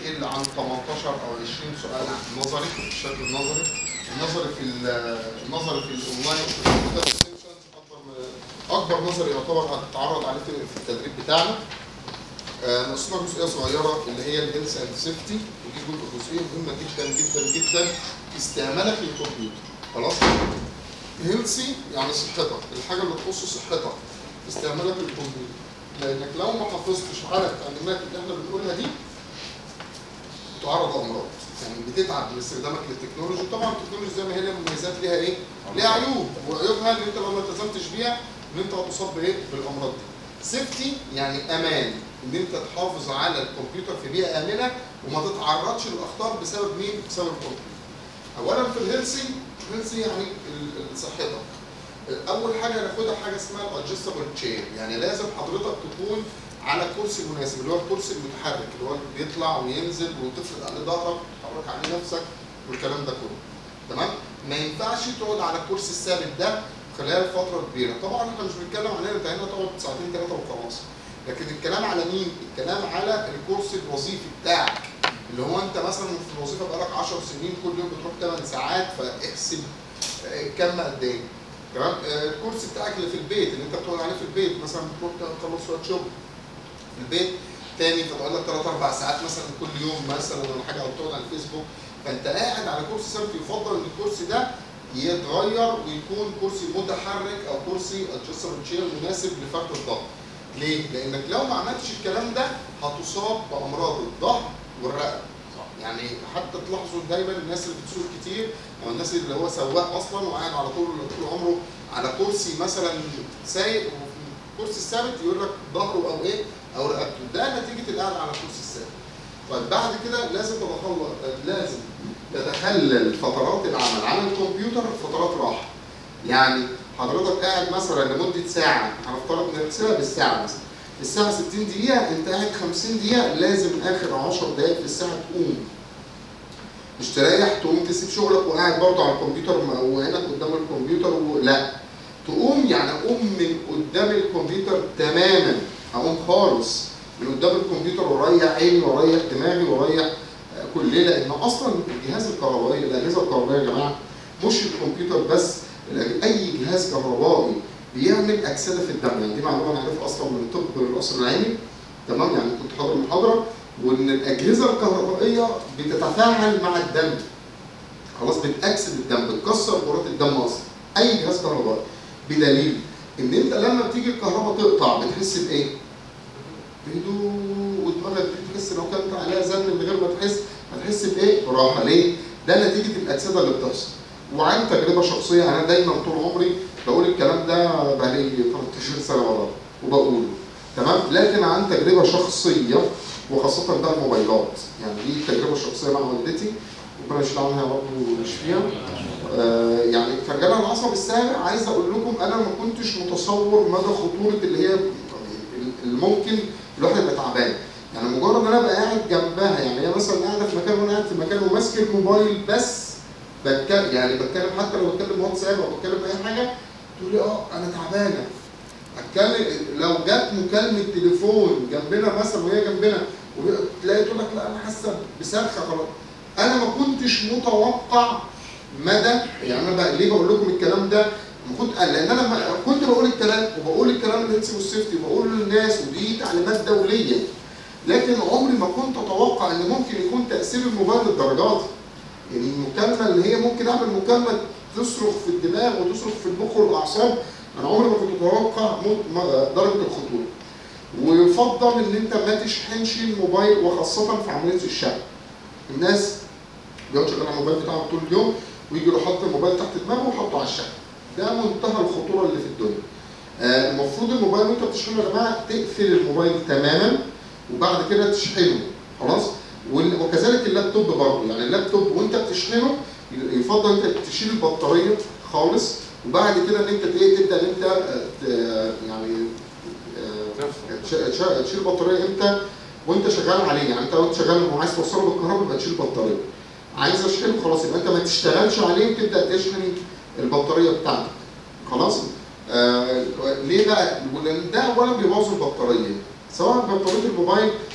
يقل عن 18 او 20 سؤال نظري بالشكل النظري النظري في ال- النظري في الاونلاين في الكمبيوتر سيكشنز اكبر من- اكبر نظري يعتبر هتتعرض عليه في في التدريب بتاعنا آه، ناقصنا جزئيه صغيره اللي هي الهيلث اند سيفتي ودي جزء- جزئيه مهمه جدا جدا جدا في استعمالك للكمبيوتر خلاص هيلثي يعني صحتك الحاجه اللي تخص صحتك استعمالك للكمبيوتر لانك لو ما حافظتش على التعليمات اللي احنا بنقولها دي تعرض لامراض يعني بتتعب من استخدامك للتكنولوجي طبعا التكنولوجي زي ما هي لها مميزات ليها ايه؟ ليها عيوب وعيوبها ان انت لو ما التزمتش بيها ان انت هتصاب بايه؟ بالامراض دي. سيفتي يعني امان ان انت تحافظ على الكمبيوتر في بيئه امنه وما تتعرضش للاخطار بسبب مين؟ بسبب الكمبيوتر. اولا في الهيلثي هيلثي يعني ال- ال- صحتك. اول حاجه هناخدها حاجه اسمها الادجستبل تشير يعني لازم حضرتك تكون على كرسي مناسب اللي هو الكرسي المتحرك اللي هو اللي بيطلع وينزل وتفرد عليه ظهرك وتحرك عليه نفسك والكلام ده كله تمام ما ينفعش تقعد على الكرسي الثابت ده خلال فتره كبيره طبعا احنا مش بنتكلم عن انت هنا تقعد ساعتين ثلاثه وخلاص لكن الكلام على مين الكلام على الكرسي الوظيفي بتاعك اللي هو انت مثلا في الوظيفه بقالك 10 سنين كل يوم بتروح 8 ساعات فاحسب آه، كم قد ايه تمام آه، الكرسي بتاعك اللي في البيت اللي انت بتقعد عليه في البيت مثلا بتروح تخلص شويه شغل في البيت تاني فتقعد لك ثلاث اربع ساعات مثلا كل يوم مثلا ولا حاجه او تقعد على الفيسبوك فانت قاعد على كرسي ثابت يفضل ان الكرسي ده يتغير ويكون كرسي متحرك او كرسي ادجستبل تشير مناسب لفرد الظهر. ليه؟ لانك لو ما عملتش الكلام ده هتصاب بامراض الظهر والرقبه. يعني حتى تلاحظوا دايما الناس اللي بتسوق كتير او الناس اللي هو سواق اصلا وقاعد على طول طول عمره على كرسي مثلا سايق وفي الكرسي الثابت يقول لك ظهره او ايه او رقبته ده نتيجه القعده على الكرسي الثابت. طيب بعد كده لازم تتخلص لازم تتخلل فترات العمل على الكمبيوتر فترات راحه. يعني حضرتك قاعد مثلا لمده ساعه هنفترض نحسبها بالساعه مثلا. الساعه 60 دقيقه انت قاعد 50 دقيقه لازم اخر 10 دقائق في الساعه تقوم. مش تريح تقوم تسيب شغلك وقاعد برضه على الكمبيوتر وعينك قدام الكمبيوتر ولا تقوم يعني اقوم من قدام الكمبيوتر تماما اقوم خالص من قدام الكمبيوتر واريح عيني واريح دماغي واريح آه، كل ليله لان اصلا الجهاز الكهربائي الاجهزه الكهربائيه يا جماعه مش الكمبيوتر بس الأج- اي جهاز كهربائي بيعمل اكسده في الدم يعني دي معلومه انا عارفها اصلا من طب القصر العيني تمام يعني كنت حاضر المحاضره وان الاجهزه الكهربائيه بتتفاعل مع الدم خلاص بتاكسد الدم بتكسر كرات الدم اصلا اي جهاز كهربائي بدليل ان انت لما بتيجي الكهرباء تقطع بتحس بايه؟ بهدوء ودماغك تحس لو كانت عليها زن من غير ما تحس هتحس بايه؟ براحه ليه؟ ده نتيجه الاكسده اللي بتحصل وعن تجربه شخصيه انا دايما طول عمري بقول الكلام ده بقالي 13 سنه ورا وبقوله تمام لكن عن تجربه شخصيه وخاصه ده الموبايلات يعني دي التجربه الشخصيه مع والدتي ربنا يشيل عنها يا رب ويشفيها آه يعني فجأة العصب السابع عايز اقول لكم انا ما كنتش متصور مدى خطوره اللي هي اللي ممكن الواحد يبقى تعبان يعني مجرد ان انا ابقى قاعد جنبها يعني هي مثلا قاعده في مكان وانا قاعد في مكان وماسك الموبايل بس بتكلم يعني بتكلم حتى لو بتكلم واتساب او بتكلم اي حاجه تقول لي اه انا تعبانه اتكلم لو جت مكالمه تليفون جنبنا مثلا وهي جنبنا وتلاقي تقول لك لا انا حاسه بصرخه خلاص انا ما كنتش متوقع مدى يعني انا بقى ليه بقول لكم الكلام ده ما كنت لان انا ما كنت بقول الكلام وبقول الكلام الهيلث والسيفتي وبقول للناس ودي تعليمات دوليه لكن عمري ما كنت اتوقع ان ممكن يكون تاثير الموبايل للدرجات دي يعني المكالمه اللي هي ممكن اعمل مكالمه تصرخ في الدماغ وتصرخ في المخ والاعصاب انا عمري ما كنت اتوقع مو- ما- درجه الخطوره ويفضل ان انت ما تشحنش الموبايل وخاصه في عمليه الشحن الناس بيقعد شغال على الموبايل بتاعه طول اليوم ويجي يروح حاطط الموبايل تحت دماغه ويحطه على الشحن ده منتهى الخطوره اللي في الدنيا آه، المفروض الموبايل وانت بتشحنه يا جماعه تقفل الموبايل تماما وبعد كده تشحنه خلاص وال- وكذلك اللابتوب برضه يعني اللابتوب وانت بتشحنه يفضل انت تشيل البطاريه خالص وبعد كده ان انت ايه تبدا ان انت آه، ت- يعني آه، تش- تش- تشيل البطاريه امتى وانت شغال عليه يعني انت وانت شغال وعايز توصله بالكهرباء يبقى تشيل البطاريه عايز اشحنه خلاص يبقى انت ما تشتغلش عليه وتبدا تشحن البطاريه بتاعتك خلاص آه ليه بقى؟ لان ده اولا بيبوظ البطاريه سواء بطاريه الموبايل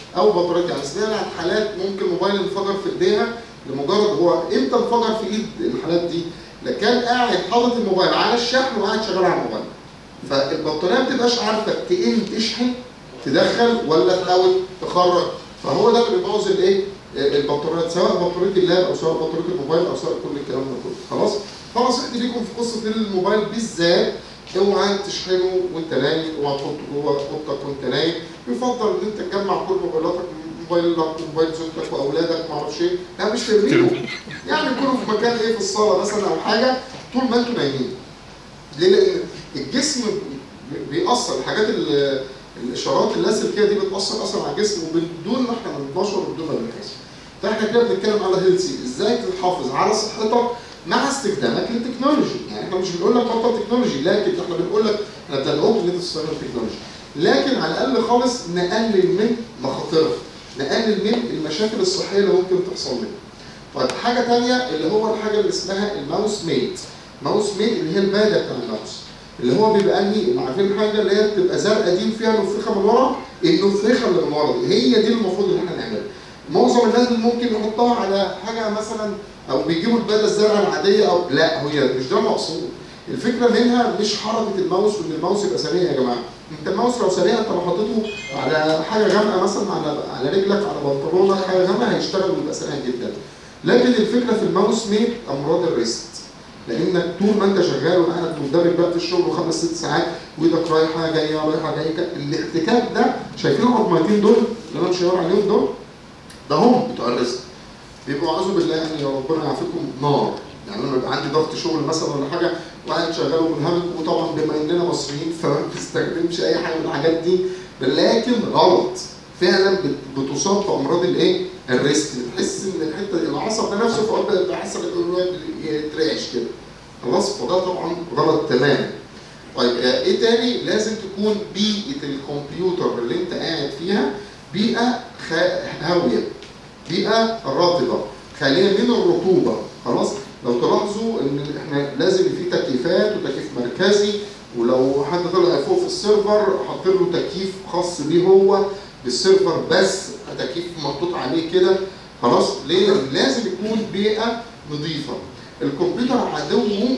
او بطاريه يعني سمعنا عن حالات ممكن موبايل انفجر في ايديها لمجرد هو امتى انفجر في ايد الحالات دي؟ لا كان قاعد حاطط الموبايل على الشحن وقاعد شغال على الموبايل فالبطاريه ما بتبقاش عارفه تئن تشحن تدخل ولا تحاول تخرج فهو ده اللي بيبوظ الايه؟ البطاريات سواء بطاريه اللاب او سواء بطاريه الموبايل او سواء كل الكلام ده كله خلاص؟ فنصيحتي ليكم في قصه الموبايل بالذات اوعى تشحنه وانت نايم اوعى تحطه جوه اوضتك وانت نايم يفضل ان انت تجمع كل موبايلاتك موبايلك وموبايل زوجتك واولادك ما اعرفش ايه لا مش ترميهم يعني كله في مكان ايه في الصاله مثلا او حاجه طول ما انتوا نايمين ليه؟ لان الجسم بي- بيأثر الحاجات ال- الاشارات اللاسلكيه دي بتأثر اصلا على الجسم وبدون ما احنا بنتباشر وبدون ما بنحس فاحنا كده بنتكلم على هيلثي ازاي تحافظ على صحتك مع استخدامك للتكنولوجي يعني احنا مش بنقول لك بطل تكنولوجي لكن احنا بنقول لك احنا بندعوك ان انت تستخدم التكنولوجي لكن على الاقل خالص نقلل من مخاطرها نقلل من المشاكل الصحيه اللي ممكن تحصل لنا طيب حاجه تانية اللي هو الحاجه اللي اسمها الماوس ميت ماوس ميت اللي هي الباده بتاع الماوس اللي هو بيبقى انهي عارفين حاجه اللي هي بتبقى زرقاء دي فيها نفخه من ورا النفخه اللي من ورا دي هي دي المفروض ان احنا نعملها معظم الناس اللي ممكن يحطها على حاجه مثلا او بيجيبوا الباده الزرقاء العاديه او لا هي مش ده المقصود الفكره منها مش حركه الماوس وان الماوس يبقى سريع يا جماعه انت الماوس لو سريع انت لو حطيته على حاجه غامقه مثلا على على رجلك على بنطلونك حاجه غامقه هيشتغل ويبقى سريع جدا لكن الفكره في الماوس ميت امراض الريست لانك طول ما انت شغال وقاعد مندمج بقى في الشغل خمس ست ساعات وايدك رايحه جايه رايحه جايه كده، الاحتكاك ده شايفين العظمتين دول اللي انا مشاور عليهم دول ده هم بتوع الريست بيبقوا اعوذ بالله يعني يا ربنا يعافيكم نار يعني لما يبقى عندي ضغط شغل مثلا ولا حاجه وقاعد شغال ومنهمك وطبعا بما اننا مصريين فما بنستخدمش اي حاجه من الحاجات دي لكن غلط فعلا بت- بتصاب بامراض الايه؟ الريست بتحس ان الحته العصب ده نفسه فوق بحس ان هو يترعش كده خلاص فده طبعا غلط تماما طيب آه، ايه تاني لازم تكون بيئه الكمبيوتر اللي انت قاعد فيها بيئه خا- هاويه بيئه رطبه خاليه من الرطوبه خلاص لو تلاحظوا ان احنا لازم في تكييفات وتكييف مركزي ولو حد طلع فوق في السيرفر حاطين له تكييف خاص بيه هو بالسيرفر بس تكييف محطوط عليه كده خلاص ليه؟ لأن لازم يكون بيئه نظيفه الكمبيوتر عدوه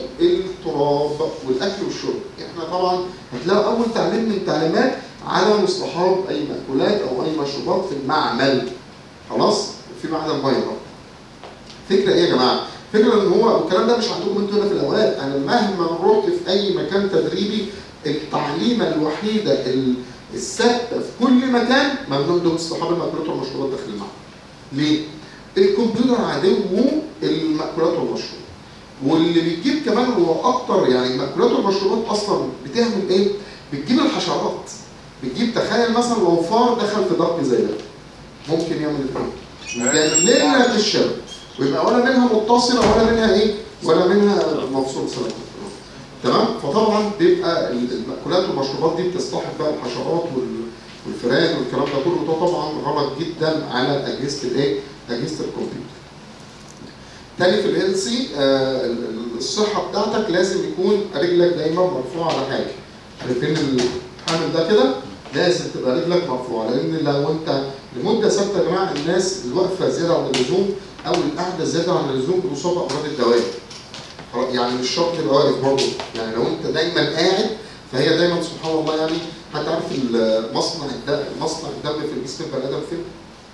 التراب والاكل والشرب احنا طبعا هتلاقوا اول تعليم من تعليمات عدم اصطحاب اي مأكولات او اي مشروبات في المعمل خلاص في معدن ميه طبعا فكره ايه يا جماعه فكره ان هو والكلام ده مش عندكم انتوا هنا في الاوقات انا مهما رحت في اي مكان تدريبي التعليمه الوحيده ال- الثابته في كل مكان ممنوع لهم اصطحاب المأكولات والمشروبات داخل المعمل ليه؟ الكمبيوتر عدوه المأكولات والمشروبات واللي بيجيب كمان هو اكتر يعني المأكولات والمشروبات اصلا بتعمل ايه؟ بتجيب الحشرات بتجيب تخيل مثلا لو فار دخل في ضغط زي ده ممكن يعمل ايه؟ يدلل لك الشرب ويبقى ولا منها متصله ولا منها ايه؟ ولا منها مفصول سلام تمام؟ فطبعا بيبقى المأكولات والمشروبات دي بتصطحب بقى الحشرات وال- والفئران والكلام ده كله ده طبعا غلط جدا على اجهزه الايه؟ اجهزه الكمبيوتر. تاني في الهيلثي آه ال- ال- الصحه بتاعتك لازم يكون رجلك دايما مرفوعه على حاجه. عارفين الحامل ده كده لازم تبقى رجلك مرفوعه لان لو انت لمده ثابته يا جماعه الناس الواقفه زياده عن اللزوم او القعده زياده عن اللزوم بتصاب بامراض الدوائر. خلاص، يعني مش شرط تبقى واقف برضه يعني لو انت دايما قاعد فهي دايما سبحان الله يعني حد عارف ال- مصنع الدم مصنع الدم في جسم البني ادم فين؟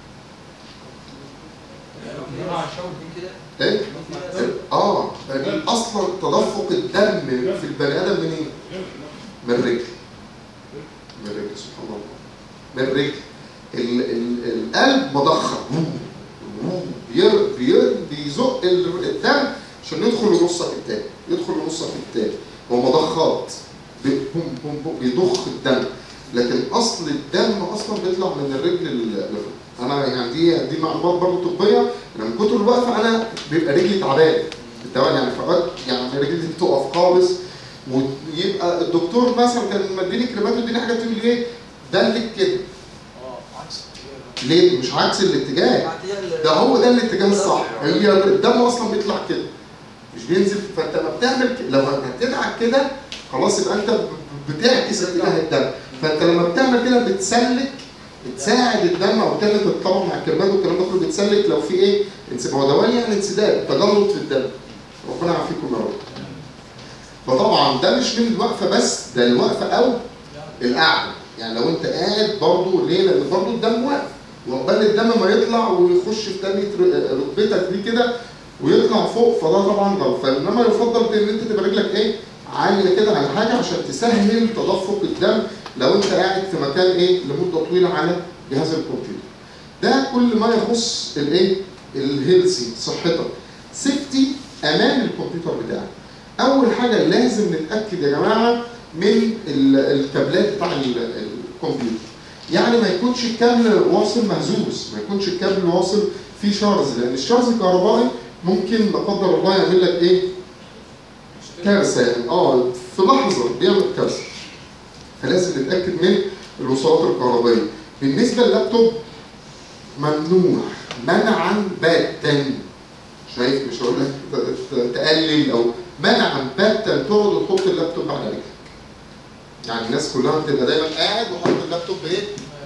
ايه؟ اه يعني اصلا تدفق الدم في البني ادم منين؟ من الرجل من الرجل سبحان الله من الرجل ال- ال- القلب مضخم بير- بير- بيزق ال- الدم عشان يدخل لنصك التاني يدخل لنصك التاني هو مضخات بي- بوم بوم بوم بيضخ الدم لكن اصل الدم اصلا بيطلع من الرجل لل- لفوق انا يعني دي دي معلومات برضه طبيه انا من كتر الوقفه انا بيبقى رجلي تعبان بالتوالي يعني فقط يعني رجلي بتقف خالص ويبقى الدكتور مثلا كان مديني كريمات واديني حاجات تقول لي ايه دلك كده ليه مش عكس الاتجاه ده هو ده الاتجاه الصح هي الدم اصلا بيطلع كده مش بينزل فانت لما بتعمل ك- لو هتدعك كده خلاص يبقى انت ب- بتعكس اتجاه الدم فانت لما بتعمل كده بتسلك بتساعد الدم او كانت طبعا مع الكربات والكلام ده كله بتسلك لو في ايه انسداد هو دوالي يعني انسداد تجلط في الدم ربنا يعافيكم يا رب فطبعا ده مش من الوقفه بس ده الوقفه او القعده يعني لو انت قاعد برضه ليه؟ لان برضه الدم واقف وعقبال الدم ما يطلع ويخش في تاني ركبتك دي كده ويطلع فوق فده طبعا غلط فانما يفضل ان انت تبقى رجلك ايه؟ عاليه كده على حاجه عشان تسهل تدفق الدم لو انت قاعد في مكان ايه لمده طويله على جهاز الكمبيوتر. ده كل ما يخص الايه؟ الهيلثي صحتك. سيفتي امان الكمبيوتر بتاعك. اول حاجه لازم نتاكد يا جماعه من ال- الكابلات بتاع ال- الكمبيوتر. يعني ما يكونش الكابل واصل مهزوز، ما يكونش الكابل واصل فيه شارز لان الشارز الكهربائي ممكن لا قدر الله يعمل لك ايه؟ كارثه يعني اه في لحظه بيعمل كارثه. فلازم نتاكد من الوصلات الكهربائيه. بالنسبه لللابتوب ممنوع منعا باتا شايف مش هقول لك ت- ت- تقلل او منعا باتا تقعد وتحط اللابتوب على رجلك. يعني الناس كلها بتبقى دايما قاعد وحاطط اللابتوب ايه؟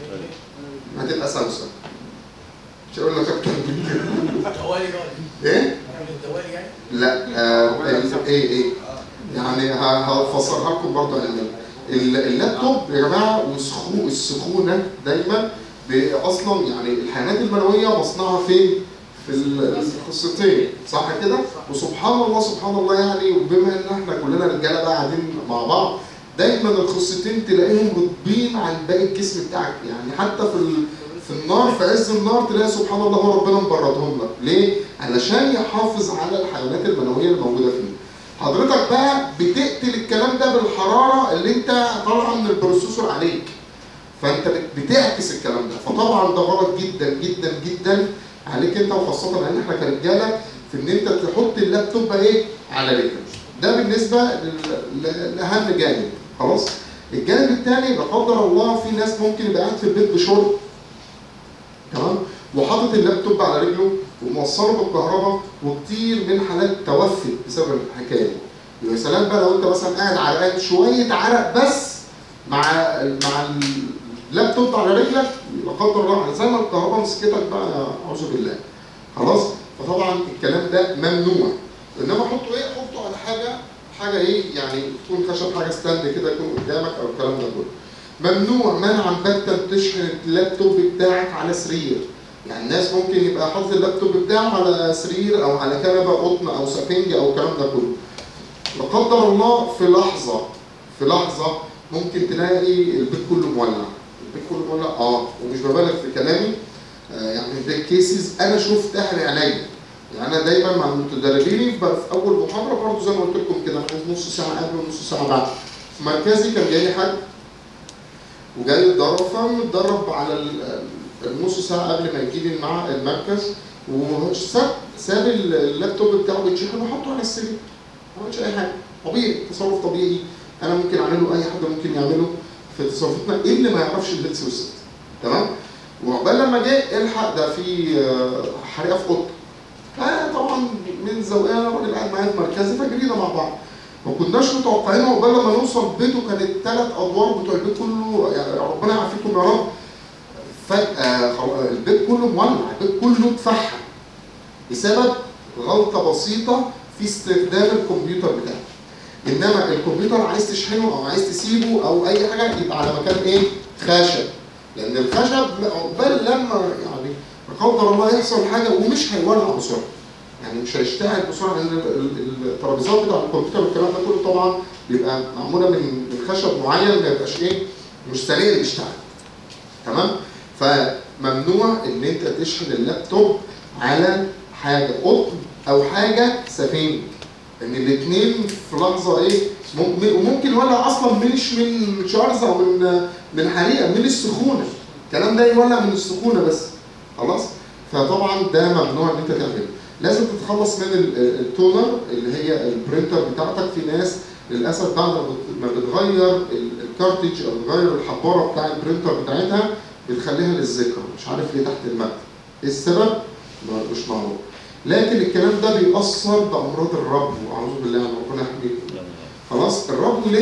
هتبقى سامسونج. مش هقول لك اكتر من كده. الدوالي بقى ايه؟ الدوالي يعني لا آه ايه ايه يعني ه- هفسرها لكم برضه علميا ال- اللابتوب يا جماعه وسخو السخونه دايما ب- اصلا يعني الحيوانات المنويه مصنعها فين؟ في ال- الخصيتين صح كده؟ وسبحان الله سبحان الله يعني وبما ان احنا كلنا رجاله بقى قاعدين مع بعض دايما الخصيتين تلاقيهم رطبين عن باقي الجسم بتاعك يعني حتى في ال- في النار في عز النار تلاقي سبحان الله هو ربنا مبردهم لك ليه؟ علشان يحافظ على الحيوانات المنويه الموجوده فيه حضرتك بقى بتقتل الكلام ده بالحراره اللي انت طالعه من البروسيسور عليك فانت بت- بتعكس الكلام ده فطبعا ده غلط جدا جدا جدا عليك انت وخاصه لان احنا كرجاله في ان انت تحط اللابتوب ايه على رجلك ده بالنسبه لل- ل- لاهم جانب خلاص الجانب الثاني لا قدر الله في ناس ممكن يبقى قاعد في البيت بشرب تمام وحاطط اللابتوب على رجله وموصله بالكهرباء وكتير من حالات توفت بسبب الحكايه دي يا سلام بقى لو انت مثلا قاعد عرقان شويه عرق بس مع مع اللابتوب على رجلك لا قدر الله زي ما الكهرباء مسكتك بقى اعوذ بالله خلاص فطبعا الكلام ده ممنوع انما حطه ايه حطه على حاجه حاجه ايه يعني تكون خشب حاجه ستاند كده يكون قدامك او الكلام ده كله ممنوع منعا باتا تشحن اللابتوب بتاعك على سرير يعني الناس ممكن يبقى حاطط اللابتوب بتاعه على سرير او على كنبه قطن او سفنج او الكلام ده كله لا قدر الله في لحظه في لحظه ممكن تلاقي البيت كله مولع البيت كله مولع اه ومش ببالغ في كلامي آه يعني ده كيسز انا شفتها بعينيا يعني انا دايما مع المتدربين بقى في اول محاضره برضه زي ما قلت لكم كده نص ساعه قبل ونص ساعه بعد في مركزي كان جاي لي حد وجاي يتدرب فمتدرب على ال- النص ساعه قبل ما يجي لي مع المركز وساب ساب اللابتوب بتاعه بيتشحن وحطه على السرير ما عملش اي حاجه طبيعي تصرف طبيعي انا ممكن اعمله اي حد ممكن يعمله في تصرفاتنا ايه اللي ما يعرفش الهيلث والست تمام وعقبال لما جه الحق ده في آه، حريقه في اوضته فطبعا من زوقنا الراجل قاعد معايا في مركزي فجرينا مع بعض ما كناش متوقعين عقبال لما نوصل بيته كانت ثلاث ادوار بتوع البيت كله يعني ربنا يعافيكم يا رب فجأة خلاص البيت كله مولع البيت كله اتفحم بسبب غلطة بسيطة في استخدام الكمبيوتر بتاعك انما الكمبيوتر عايز تشحنه او عايز تسيبه او اي حاجة يبقى على مكان ايه خشب لان الخشب عقبال لما يعني لا قدر الله يحصل حاجة ومش هيولع بسرعة يعني مش هيشتغل بسرعه لان ال- ال- الترابيزات بتاع الكمبيوتر والكلام ده كله طبعا بيبقى معموله من من خشب معين ما يبقاش ايه مش سريع يشتغل تمام فممنوع ان انت تشحن اللابتوب على حاجه قطن او حاجه سفنج ان الاثنين في لحظه ايه ممكن وممكن يولع اصلا مش من شارز او من من حريقه من السخونه الكلام ده يولع من السخونه بس خلاص فطبعا ده ممنوع ان انت تعمله لازم تتخلص من ال- التونر اللي هي البرينتر بتاعتك في ناس للاسف بعد ما بت- ما بتغير ال- الكارتج او بتغير الحباره بتاع البرينتر بتاعتها بتخليها للذكرى مش عارف ليه تحت المكتب ايه السبب؟ ما- مش معروف لكن الكلام ده بيأثر بأمراض الربو أعوذ بالله من ربنا يحميكم خلاص الربو ليه؟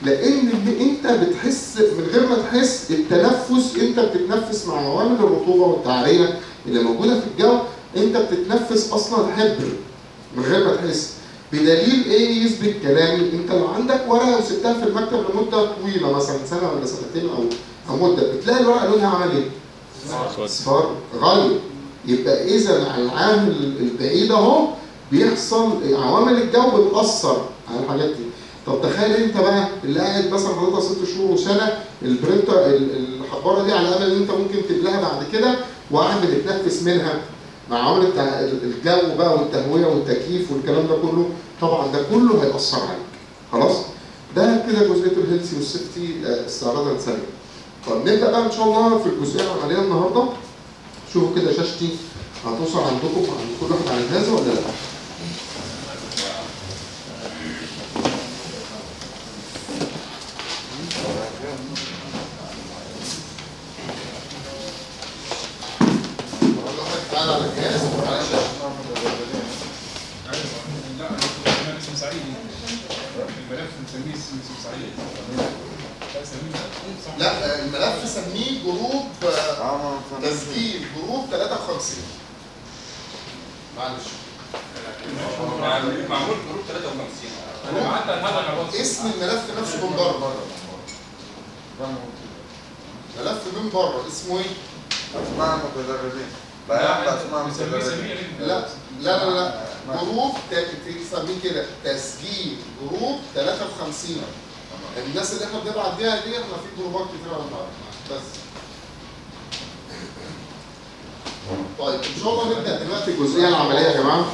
لان اللي انت بتحس من غير ما تحس التنفس انت بتتنفس مع عوامل الرطوبه والتعريه اللي موجوده في الجو انت بتتنفس اصلا حبر من غير ما تحس بدليل ايه يثبت كلامي انت لو عندك ورقه وسبتها في المكتب لمده طويله مثلا سنه ولا سنتين او او مده بتلاقي الورقه لونها عمل ايه؟ اصفار غير يبقى اذا على العامل البعيد اهو بيحصل عوامل الجو بتاثر على الحاجات دي طب تخيل انت بقى اللي قاعد مثلا حضرتك ست شهور وسنه البرنتر ال- الحباره دي على امل ان انت ممكن تبلاها بعد كده وقاعد بتتنفس منها مع عوامل التع- الجو بقى والتهويه والتكييف والكلام ده كله طبعا ده كله هيأثر عليك خلاص ده كده جزئيه الهيلثي والسيفتي آه، استعراضا سريعا طب نبدا بقى ان شاء الله في الجزئيه العمليه النهارده شوفوا كده شاشتي هتوصل عندكم عند كل واحد على الجهاز ولا لا؟ أقول لحضرتك تعالى على الجهاز على الشاشه لا انا اسم سعيد الملف نسميه اسم اسم سعيد لا سميه صح لا الملف سميه جروب آه، تسجيل جروب 53 معلش معمول جروب 53 انا بعت هذا على الواتس اسم الملف نفسه من بره ملف من بره اسمه ايه؟ اسماء المتدربين بيان باسماء نسميه المتدربين سميه لا لا لا لا جروب ت- تسميه كده تسجيل جروب 53 الناس اللي احنا بنبعت بيها دي احنا في جروبات كتير على بعض بس طيب ان شاء الله نبدا دلوقتي الجزئيه العمليه يا جماعه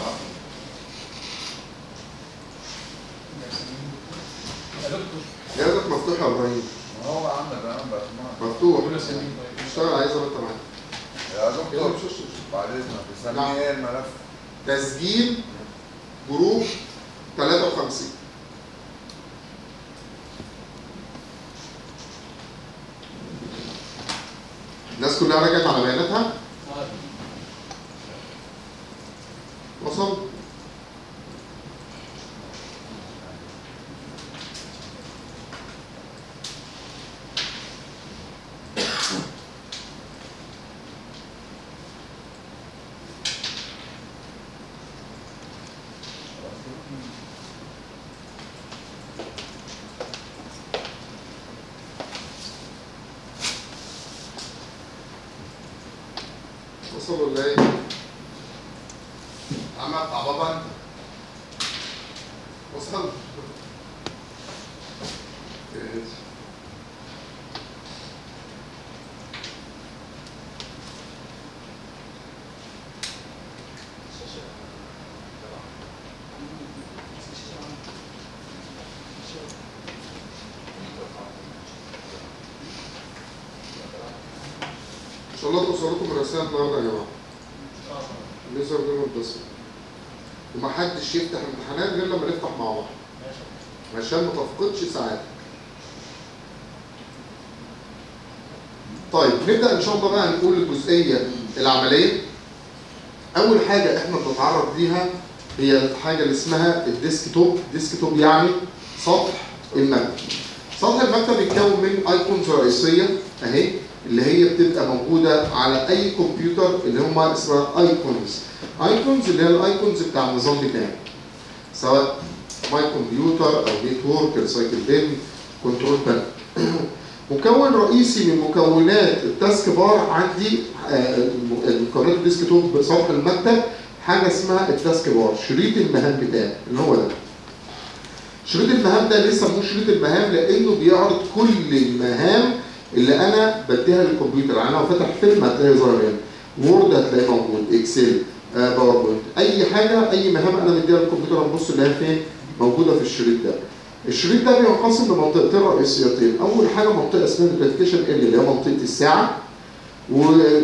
يا دكتور جهازك مفتوح يا ابراهيم ما هو عندنا بيان باسماء مفتوح قول سميه طيب اشتغل عايز انت معايا يا يلا دكتور مش مش- بعد اذنك نعم. بيسميه ايه الملف؟ تسجيل جروب 53 الناس كلها رجعت على بياناتها وصل وصل ولا ايه؟ عم بتاع بابا انت وصل ماشي. ان شاء الله توصل لكم الرسائل النهارده يا جماعه الليزر دي بس ومحدش يفتح امتحانات غير لما نفتح مع بعض عشان ما تفقدش ساعات طيب نبدا ان شاء الله بقى نقول الجزئيه العمليه اول حاجه احنا بنتعرض ليها هي الحاجه اللي اسمها الديسك توب ديسك توب يعني سطح المكتب سطح المكتب بيتكون من ايكونز رئيسيه اهي اللي هي بتبقى موجوده على اي كمبيوتر اللي هم اسمها ايكونز ايكونز اللي هي الايكونز بتاع النظام بتاعي سواء ماي كمبيوتر او نتورك ريسايكل بين كنترول بان مكون رئيسي من مكونات التاسك بار عندي آه، المكونات الديسك توب سطح المكتب حاجه اسمها التاسك بار شريط المهام بتاعي اللي هو ده شريط المهام ده ليه سموه شريط المهام لانه بيعرض كل المهام اللي انا بديها للكمبيوتر يعني انا لو فاتح فيلم هتلاقي ظاهر هنا وورد هتلاقيه موجود اكسل آه، باوربوينت اي حاجه اي مهام انا مديها للكمبيوتر هنبص اللي هي فين موجوده في الشريط ده الشريط ده بينقسم لمنطقتين رئيسيتين اول حاجه منطقه اسمها النوتيفيكيشن ال اللي هي منطقه الساعه وقائمه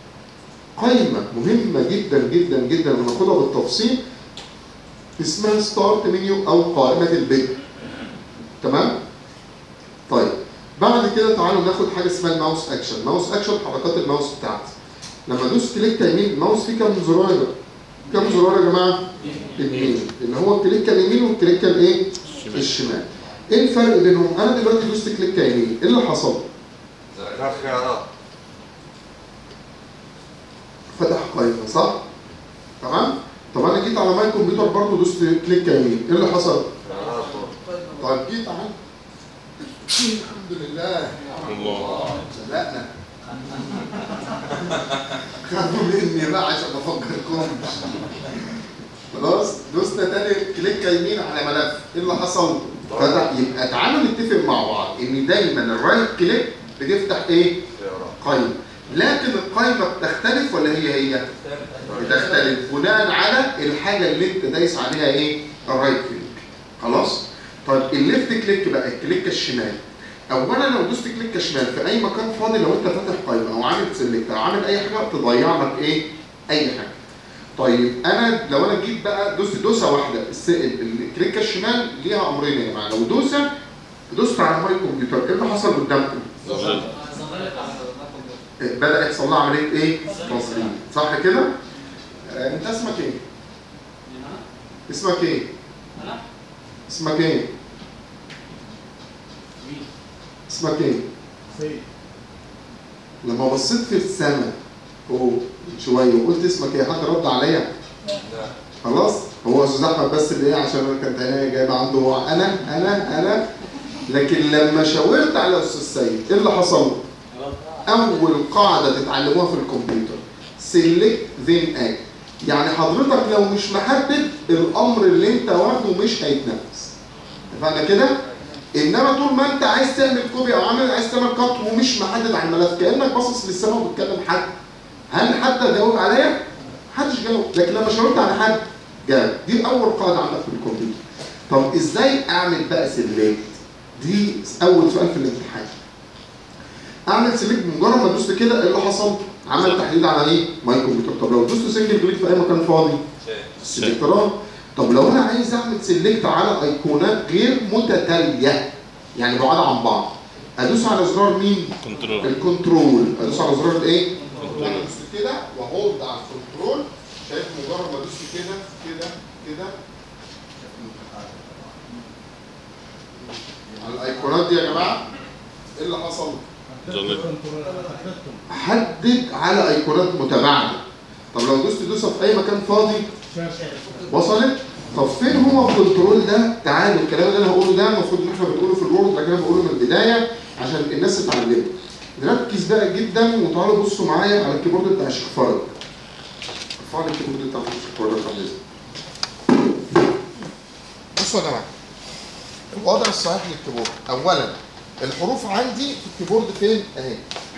مهمه جدا جدا جدا بناخدها بالتفصيل اسمها ستارت منيو او قائمه البدء تمام طيب بعد كده تعالوا ناخد حاجه اسمها الماوس اكشن ماوس اكشن حركات الماوس بتاعتي لما ادوس كليك يمين الماوس فيه كام زرار كام زرار يا جماعه اثنين اللي هو الكليك اليمين والكليك الايه الشمال ايه الفرق بينهم انا دلوقتي دوست كليك يمين ايه اللي حصل ده خيارات فتح قائمه صح تمام طب انا جيت على ماي كمبيوتر برضه دوست كليك يمين ايه اللي حصل خيارات طيب جيت على الحمد لله الله صدقنا خافوا مني بقى عشان ما افكركمش خلاص دوسنا تاني كليك يمين على ملف ايه اللي حصل؟ فتح يبقى تعالوا نتفق مع بعض ان دايما الرايت كليك بتفتح ايه؟ خيارات قائمه لكن القائمه بتختلف ولا هي هي؟ بتختلف بناء على الحاجه اللي انت دايس عليها ايه؟ الرايت كليك خلاص؟ طيب الليفت كليك بقى الكليك الشمال اولا لو دوست كليك شمال في اي مكان فاضي لو انت فاتح قائمه او عامل سيلكت او عامل اي حاجه تضيع لك ايه؟ اي حاجه. طيب انا لو انا جيت بقى دوست دوسه واحده الس- ال- الكليك الشمال ليها امرين يا جماعه لو دوسه دوست على ماي كمبيوتر ايه اللي حصل قدامكم؟ ظلل بدا يحصل لها عمليه ايه؟ تصغير صح كده؟ آه، انت اسمك ايه؟ اسمك ايه؟ اسمك ايه؟ اسمك ايه؟ لما بصيت في السماء فوق من شويه وقلت اسمك ايه حد رد عليا؟ خلاص هو استاذ احمد بس اللي ايه عشان انا كانت عينيا جايبه عنده هو انا انا انا لكن لما شاورت على استاذ سيد ايه اللي حصل؟ اول قاعده تتعلموها في الكمبيوتر سيلكت ذين اك يعني حضرتك لو مش محدد الامر اللي انت واخده مش هيتنفذ اتفقنا كده انما طول ما انت عايز تعمل كوبي او عامل عايز تعمل كات ومش محدد على الملف كانك باصص للسماء وبتكلم حد هل حد جاوب عليا محدش جاوب لكن لما شاورت على حد جاوب دي اول قاعده عندك في الكمبيوتر طب ازاي اعمل بقى سيلكت دي اول سؤال في الامتحان اعمل سيلكت مجرد ما دوست كده ايه اللي حصل عمل تحديد على ايه ماي كمبيوتر طب لو دوست سنجل كليك في اي مكان فاضي سيلكترات طب لو انا عايز اعمل سيلكت على ايقونات غير متتاليه يعني بعاد عن بعض ادوس على زرار مين كنترول الكنترول ادوس على زرار الايه انا دوست كده وهولد على الكنترول شايف مجرد ما ادوس كده كده كده على الايقونات دي يا جماعه ايه اللي حصل ظلل حدد على ايقونات متباعده طب لو دوست دوسه في اي مكان فاضي وصلت طب فين هو الكنترول ده تعالوا الكلام اللي انا هقوله ده المفروض ان احنا بنقوله في الوورد لكن انا بقوله من البدايه عشان الناس تتعلم نركز بقى جدا وتعالوا بصوا معايا على الكيبورد بتاع الشيخ فرج ارفع لي الكيبورد بتاع الشيخ فرج بعد إذنك. بصوا يا جماعه الوضع الصحيح للكيبورد اولا الحروف عندي في الكيبورد فين اهي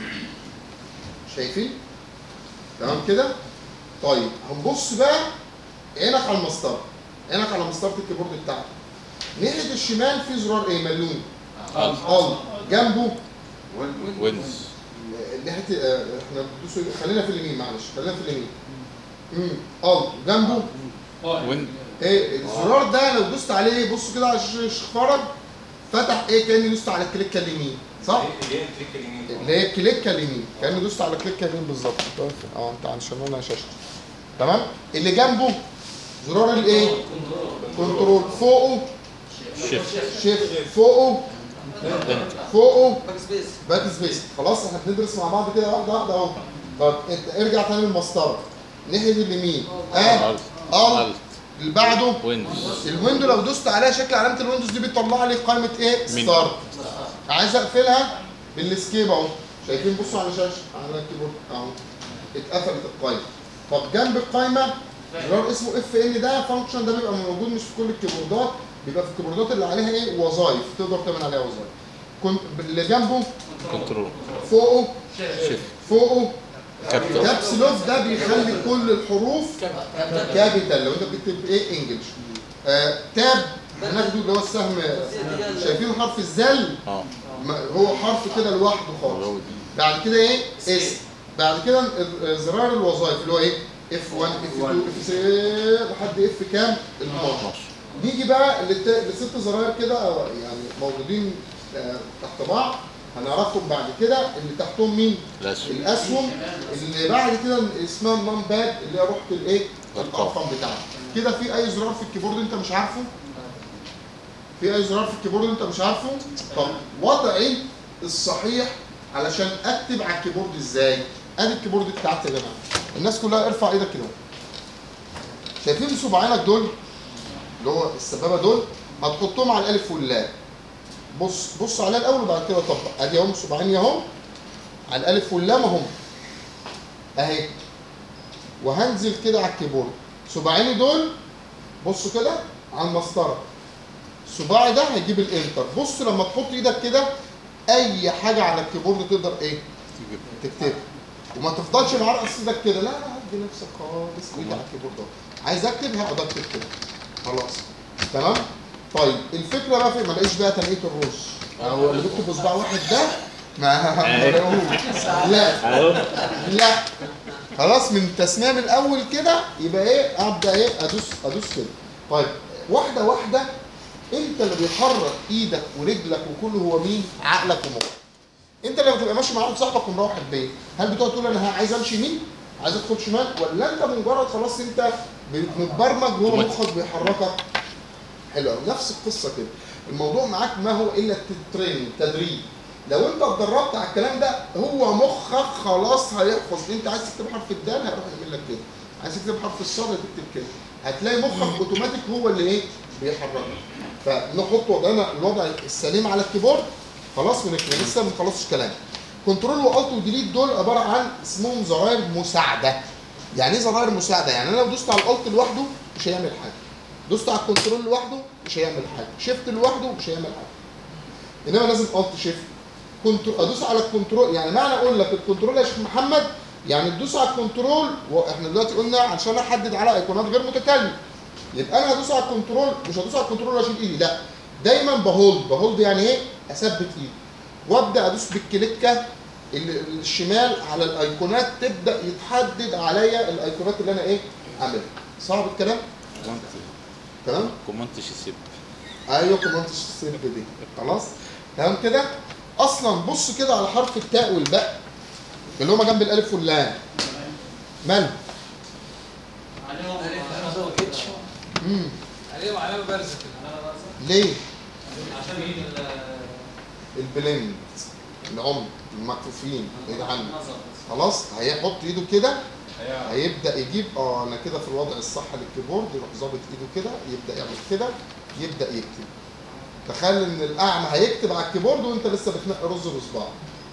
شايفين تمام كده طيب هنبص بقى عينك على المسطره عينك على مسطره الكيبورد بتاعتك ناحيه الشمال في زرار ايه ملون ال جنبه ويندوز ناحيه آه، احنا بندوس خلينا في اليمين معلش خلينا في اليمين امم ال جنبه ويند ايه الزرار ده لو دوست عليه بص كده على الشيخ فرج فتح ايه كاني دوست على الكليكه اليمين صح؟ اللي هي التريك اليمين اللي هي الكليكه اليمين كاني دوست على الكليكه اليمين بالظبط اه انت عشان انا شاشتي تمام اللي جنبه زرار الايه؟ كنترول فوقه شيفت شيفت فوقه انتر فوقه باك سبيس باك سبيس خلاص احنا بندرس مع بعض كده واحده واحده اهو طب انت ارجع تاني للمسطره ناحيه اليمين اه الت اه الت اللي بعده ويندوز الويندو لو دوست عليها شكل علامه الويندوز دي بتطلع لي قائمه ايه؟ مين؟ ستارت عايز اقفلها بالاسكيب اهو شايفين بصوا على الشاشه على الكيبورد اهو اتقفلت القائمه طب جنب القائمه زرار اسمه اف ان ده فانكشن ده بيبقى موجود مش في كل الكيبوردات بيبقى في الكيبوردات اللي عليها ايه وظايف تقدر تعمل عليها وظايف كنت اللي جنبه كنترول فوقه شيفت فوقه كابيتال كابس لوك ده بيخلي كل الحروف كابيتال لو انت بتكتب ايه انجلش آه تاب هناخده اللي هو السهم شايفين حرف الزل اه ما- هو حرف كده لوحده خالص هو دي. بعد كده ايه اس بعد كده ال- زرار الوظائف اللي هو ايه اف 1 اف 2 اف 3 لحد اف كام 12 12 نيجي بقى للت- لست زراير كده أو يعني موجودين آه، تحت بعض هنعرفهم بعد كده اللي تحتهم مين الاسود الاسهم اللي بعد كده اسمها النام باد اللي هي رحت الايه الأرقام. الارقام بتاعتك كده في اي زرار في الكيبورد انت مش عارفه في اي زرار في الكيبورد انت مش عارفه طب وضعي الصحيح علشان اكتب على الكيبورد ازاي ادي الكيبورد بتاعتي يا جماعه الناس كلها ارفع ايدك كده شايفين صباعينك دول اللي هو السبابه دول هتحطهم على الالف واللام بص بص عليها الاول وبعد كده طبق ادي اهم صباعين اهو على الالف واللام اهم اهي وهنزل كده على الكيبورد صباعيني دول بصوا كده على المسطره صباعي ده هيجيب الانتر بص لما تحط ايدك كده اي حاجه على الكيبورد تقدر ايه تكتبها وما تفضلش معرقص ايدك كده لا لا هدي نفسك خالص ايدي على الكيبورد اهو عايز اكتب هقعد اكتب كده خلاص تمام طيب الفكره بقى في ما الاقيش بقى تنقيه الرز هو اللي بيكتب بصباع واحد ده ما ما بلاقيهوش. لا اهو لا خلاص من التسميه من الاول كده يبقى ايه ابدا ايه ادوس ادوس كده طيب واحده واحده انت اللي بيحرك ايدك ورجلك وكله هو مين عقلك ومخك انت لما تبقى ماشي مع واحد صاحبك ومروح البيت هل بتقعد تقول انا عايز امشي يمين عايز ادخل شمال ولا انت مجرد خلاص انت متبرمج وهو مخك بيحركك حلو قوي نفس القصه كده الموضوع معاك ما هو الا التريننج تدريب لو انت اتدربت على الكلام ده هو مخك خلاص هيحفظ انت عايز تكتب حرف الدال هيروح يعمل لك كده عايز تكتب حرف الصاد هتكتب كده هتلاقي مخك اوتوماتيك هو اللي ايه بيحركك فنحط وضعنا الوضع السليم على الكيبورد خلاص من احنا لسه ما خلصتش كلام كنترول والت وديليت دول عباره عن اسمهم زراير مساعده يعني ايه زراير مساعده يعني انا لو دوست على الالت لوحده مش هيعمل حاجه دوست على الكنترول لوحده مش هيعمل حاجه شيفت لوحده مش هيعمل حاجه انما لازم الت شيفت كنت ادوس على الكنترول يعني معنى اقول لك الكنترول يا شيخ محمد يعني تدوس على الكنترول واحنا دلوقتي قلنا عشان احدد على ايقونات غير متتاليه يبقى انا هدوس على الكنترول مش هدوس على الكنترول واشيل ايدي لا دايما بهولد بهولد يعني ايه اثبت ايدي وابدا ادوس بالكليكه ال- الشمال على الايقونات تبدا يتحدد عليا الايقونات اللي انا ايه عاملها صعب الكلام تمام كومنتش السب ايوه كومنت السيب دي خلاص تمام كده اصلا بص كده على حرف التاء والباء اللي هما جنب الالف واللام مال امم عليهم علامه بارزه كده ليه عشان ايه البلند العمر المكفوفين بعيد عنه النظر خلاص هيحط ايده كده هيعرف. هيبدا يجيب اه انا كده في الوضع الصح للكيبورد يروح ظابط ايده كده يبدا يعمل كده يبدا يكتب تخيل ان الاعمى هيكتب على الكيبورد وانت لسه بتنقي رز بصباعك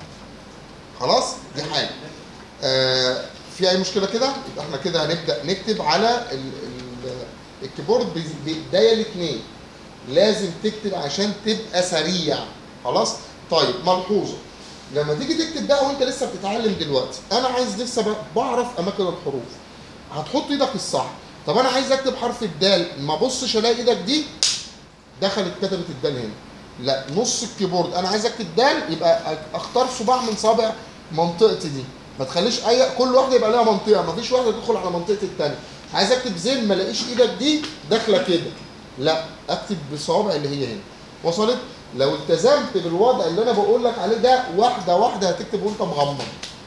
خلاص دي حاجه آه في اي مشكله كده يبقى احنا كده هنبدا نكتب على ال ال الكيبورد ب- بايديا الاثنين لازم تكتب عشان تبقى سريع خلاص طيب ملحوظه لما تيجي تكتب بقى وانت لسه بتتعلم دلوقتي انا عايز لسه ب- بعرف اماكن الحروف هتحط ايدك الصح طب انا عايز اكتب حرف الدال ما ابصش الاقي ايدك دي دخلت كتبت الدال هنا لا نص الكيبورد انا عايز اكتب دال يبقى أ- اختار صباع من صابع منطقتي دي ما تخليش اي كل واحده يبقى لها منطقه ما فيش واحده تدخل على منطقه الثانيه عايز اكتب زين ما الاقيش ايدك دي داخله كده لا اكتب بصوابع اللي هي هنا وصلت لو التزمت بالوضع اللي انا بقول لك عليه ده واحده واحده هتكتب وانت مغمض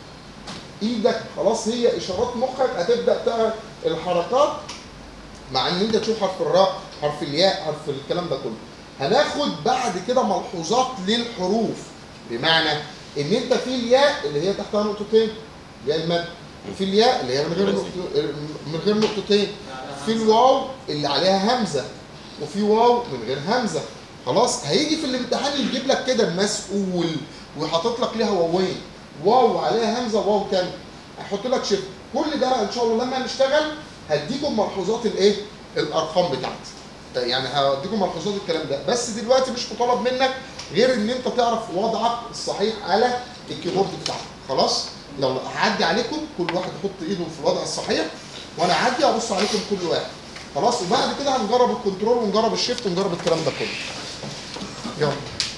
ايدك خلاص هي اشارات مخك هتبدا تعرف الحركات مع ان انت تشوف حرف الراء حرف الياء حرف الكلام ده كله هناخد بعد كده ملحوظات للحروف بمعنى ان انت في الياء اللي هي تحتها نقطتين اللي هي المد وفي الياء اللي هي من غير نقطة من غير نقطتين في الواو اللي عليها همزه وفي واو من غير همزه خلاص هيجي في الامتحان يجيب لك كده مسؤول ويحطط لك ليها واوين واو عليها همزه واو تاني هيحط لك شيفت كل ده ان شاء الله لما نشتغل هديكم ملحوظات الايه الارقام بتاعتي يعني هديكم ملحوظات الكلام ده بس دلوقتي مش مطالب منك غير ان انت تعرف وضعك الصحيح على الكيبورد بتاعك خلاص يلا هعدي عليكم كل واحد يحط ايده في الوضع الصحيح وانا هعدي ابص عليكم كل واحد خلاص وبعد كده هنجرب الكنترول ونجرب الشيفت ونجرب الكلام ده كله يلا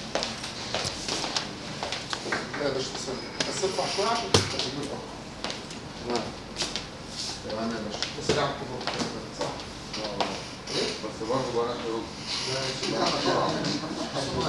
لا يا باشا استنى بس ارفع شويه عشان تجيب الارقام تمام تمام يا باشا بس على الكيبورد صح ايه بس برضه بقى حروف ماشي لا انا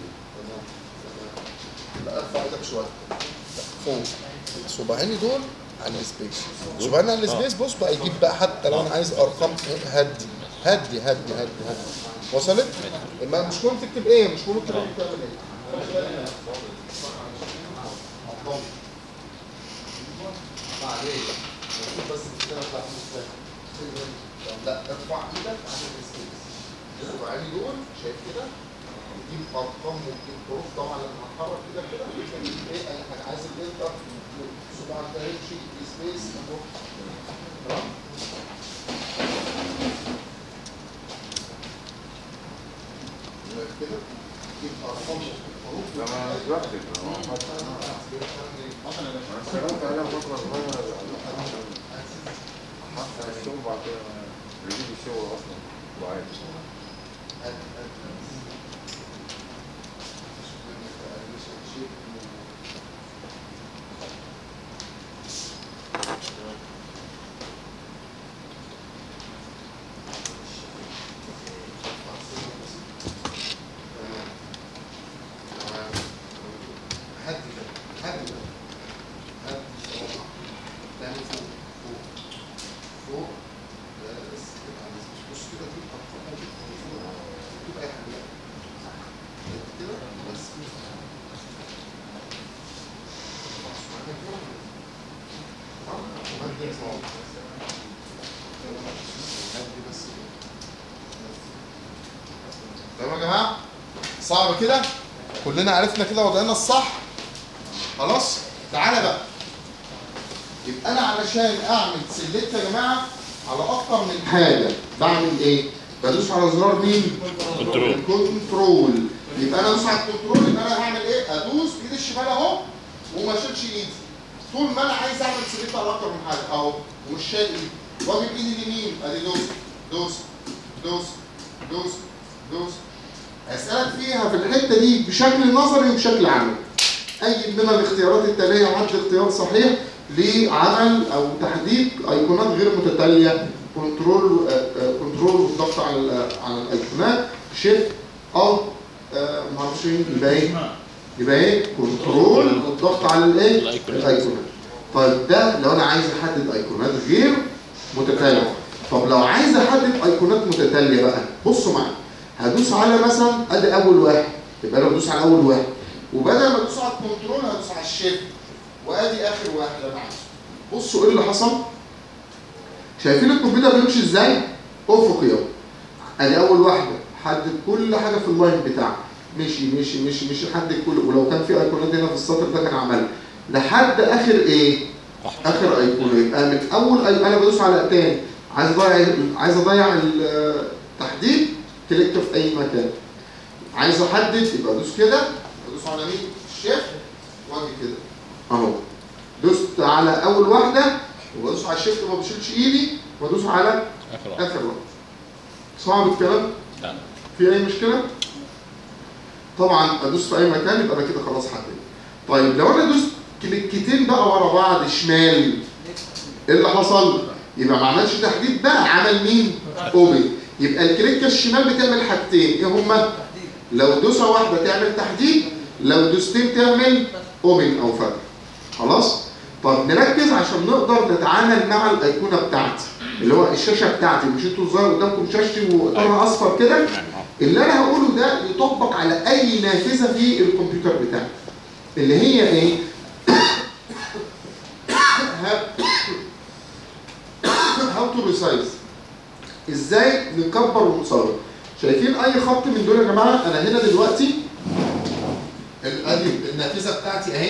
لا ارفع ايدك شويه فوق صباعيني دول على السبيس شوف انا السبيس بص بقى يجيب بقى حتى لو انا عايز ارقام إيه، هدي هدي هدي هدي هدي وصلت؟ ما مش مهم تكتب ايه مش مهم تكتب تعمل ايه بعدين نشوف بس الكتابه بتاعت المستشفى لا ارفع ايدك عشان السبيس ارفع لي دول شايف كده تجيب ارقام وتجيب حروف طبعا لما هتحرك ايدك كده مش هتجيب ايه اي حاجه عايز الانتر صباعك ده يمشي في سبيس اهو تمام كده تجيب ارقام وحروف لا ما مش بكتب انا اشتغلت عليها فترة صغيرة حتى الشغل بعد كده بيجيب الشغل اصلا وعادي هدي ده هدي ده هدي صوابعك تاني فوق فوق فوق لا لا بس كده على الاسم. بص كده في ارقام موجودة من فوق تبقى اي حاجه كده بس هدي صوابعك هدي بس تمام يا جماعه صعب كده كلنا عرفنا كده وضعنا الصح خلاص تعالى بقى يبقى انا علشان اعمل سيلكت يا جماعه على اكتر من حاجه بعمل ايه بدوس على زرار مين كنترول. الكنترول يبقى انا ادوس على الكنترول يبقى انا هعمل ايه ادوس بايدي الشمال اهو وما اشيلش ايدي طول ما انا عايز اعمل سيلكت على اكتر من حاجه اهو ومش شايل ايدي واجي بايدي اليمين ادي دوس دوس دوس دوس دوس هسألك فيها في الحتة دي بشكل نظري وبشكل عملي. أي من الاختيارات التالية عد اختيار صحيح لعمل أو تحديد أيقونات غير متتالية كنترول آه، آه، كنترول والضغط على ال- على الأيقونات شيفت أو ما اعرفش ايه يبقى ايه؟ يبقى ايه؟ كنترول والضغط على الايه؟ الأيقونات. الأيقونات. طيب ده لو أنا عايز أحدد أيقونات غير متتالية. طب لو عايز أحدد أيقونات متتالية بقى بصوا معايا هدوس على مثلا ادي اول واحد يبقى انا بدوس على اول واحد وبدل ما ادوس على الكنترول هدوس على الشيفت وادي اخر واحد انا عايزه بصوا ايه اللي حصل شايفين الكمبيوتر بيمشي ازاي افقي اهو ادي اول واحده حدد كل حاجه في اللاين بتاعه مشي مشي مشي مشي حدد كل ولو كان في ايقونات هنا في السطر ده كان عملها لحد اخر ايه اخر ايقونه يبقى من اول أي... انا بدوس على تاني عايز اضيع عايز اضيع التحديد كليك في اي مكان عايز احدد يبقى ادوس كده ادوس على مين الشيفت واجي كده اهو دوست على اول واحده وبدوس على الشيفت ما بشيلش ايدي وادوس على اخر واحد اخر واحده صعب الكلام لا في اي مشكله طبعا ادوس في اي مكان يبقى انا كده خلاص حددت طيب لو انا دوست كليكتين بقى ورا بعض شمال ايه اللي حصل يبقى ما عملش تحديد بقى عمل مين اوبن يبقى الكليكه الشمال بتعمل حاجتين ايه هما لو دوسه واحده تعمل تحديد لو دوستين تعمل اوبن او فتح خلاص طب نركز عشان نقدر نتعامل مع الايقونه بتاعتي اللي هو الشاشه بتاعتي مش انتوا ظاهر قدامكم شاشتي واطارها اصفر كده اللي انا هقوله ده يطبق على اي نافذه في الكمبيوتر بتاعي اللي هي ايه هاو تو ريسايز ازاي نكبر ونصغر شايفين اي خط من دول يا جماعه انا هنا دلوقتي ال- ادي النافذه بتاعتي اهي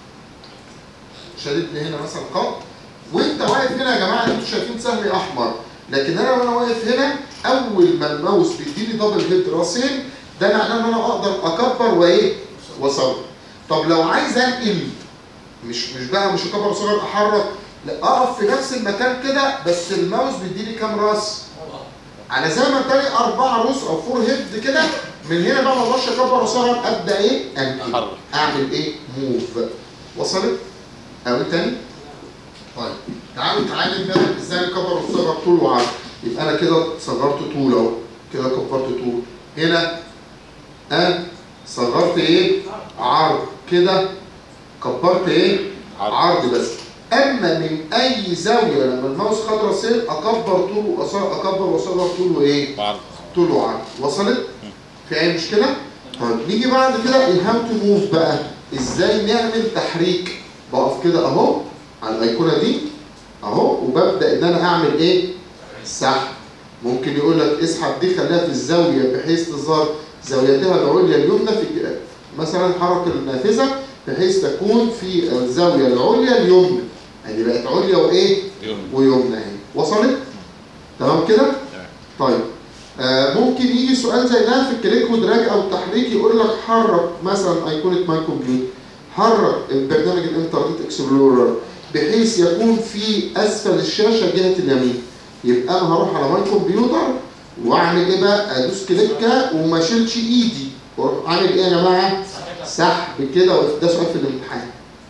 شادد لي هنا مثلا خط وانت واقف هنا يا جماعه انتوا شايفين سهم احمر لكن انا وانا واقف هنا اول ما الماوس بيديني دبل هيد راسين ده معناه ان انا اقدر اكبر وايه واصغر طب لو عايز انقل مش مش بقى مش اكبر واصغر احرك لا اقف في نفس المكان كده بس الماوس بيديني كام راس على زي ما اداني اربعه روس او فور هيد كده من هنا بقى ما اقدرش اكبر واصغر ابدا ايه انقل حرك اعمل ايه موف وصلت او تاني طيب تعالوا نتعلم بقى ازاي نكبر ونصغر طول وعرض يبقى انا كده صغرت طول اهو كده كبرت طول هنا اه صغرت ايه عرض كده كبرت ايه عرض. عرض بس اما من اي زاويه لما الماوس خد راسين اكبر طوله وأصغر اكبر واصغر طوله ايه بعرض طول وعرض وصلت في اي مشكله طيب نيجي بعد كده الهاو تو موف بقى ازاي نعمل تحريك بقف كده اهو على الايقونه دي اهو وببدا ان انا اعمل ايه سحب ممكن يقول لك اسحب دي خليها في الزاويه بحيث تظهر زاويتها العليا اليمنى في مثلا حركه النافذه بحيث تكون في الزاويه العليا اليمنى يعني بقت عليا وايه يوم ويمنى اهي وصلت تمام كده طيب آه ممكن يجي سؤال زي ده في الكليك ودراج او التحريك يقول لك حرك مثلا ايقونه ماي كمبيوتر حرك برنامج الانترنت اكسبلورر بحيث يكون في اسفل الشاشه جهه اليمين يبقى انا هروح على ماي كمبيوتر واعمل ايه بقى ادوس كليكه وما اشيلش ايدي واروح عامل ايه يا جماعه سحب كده ده سؤال في الامتحان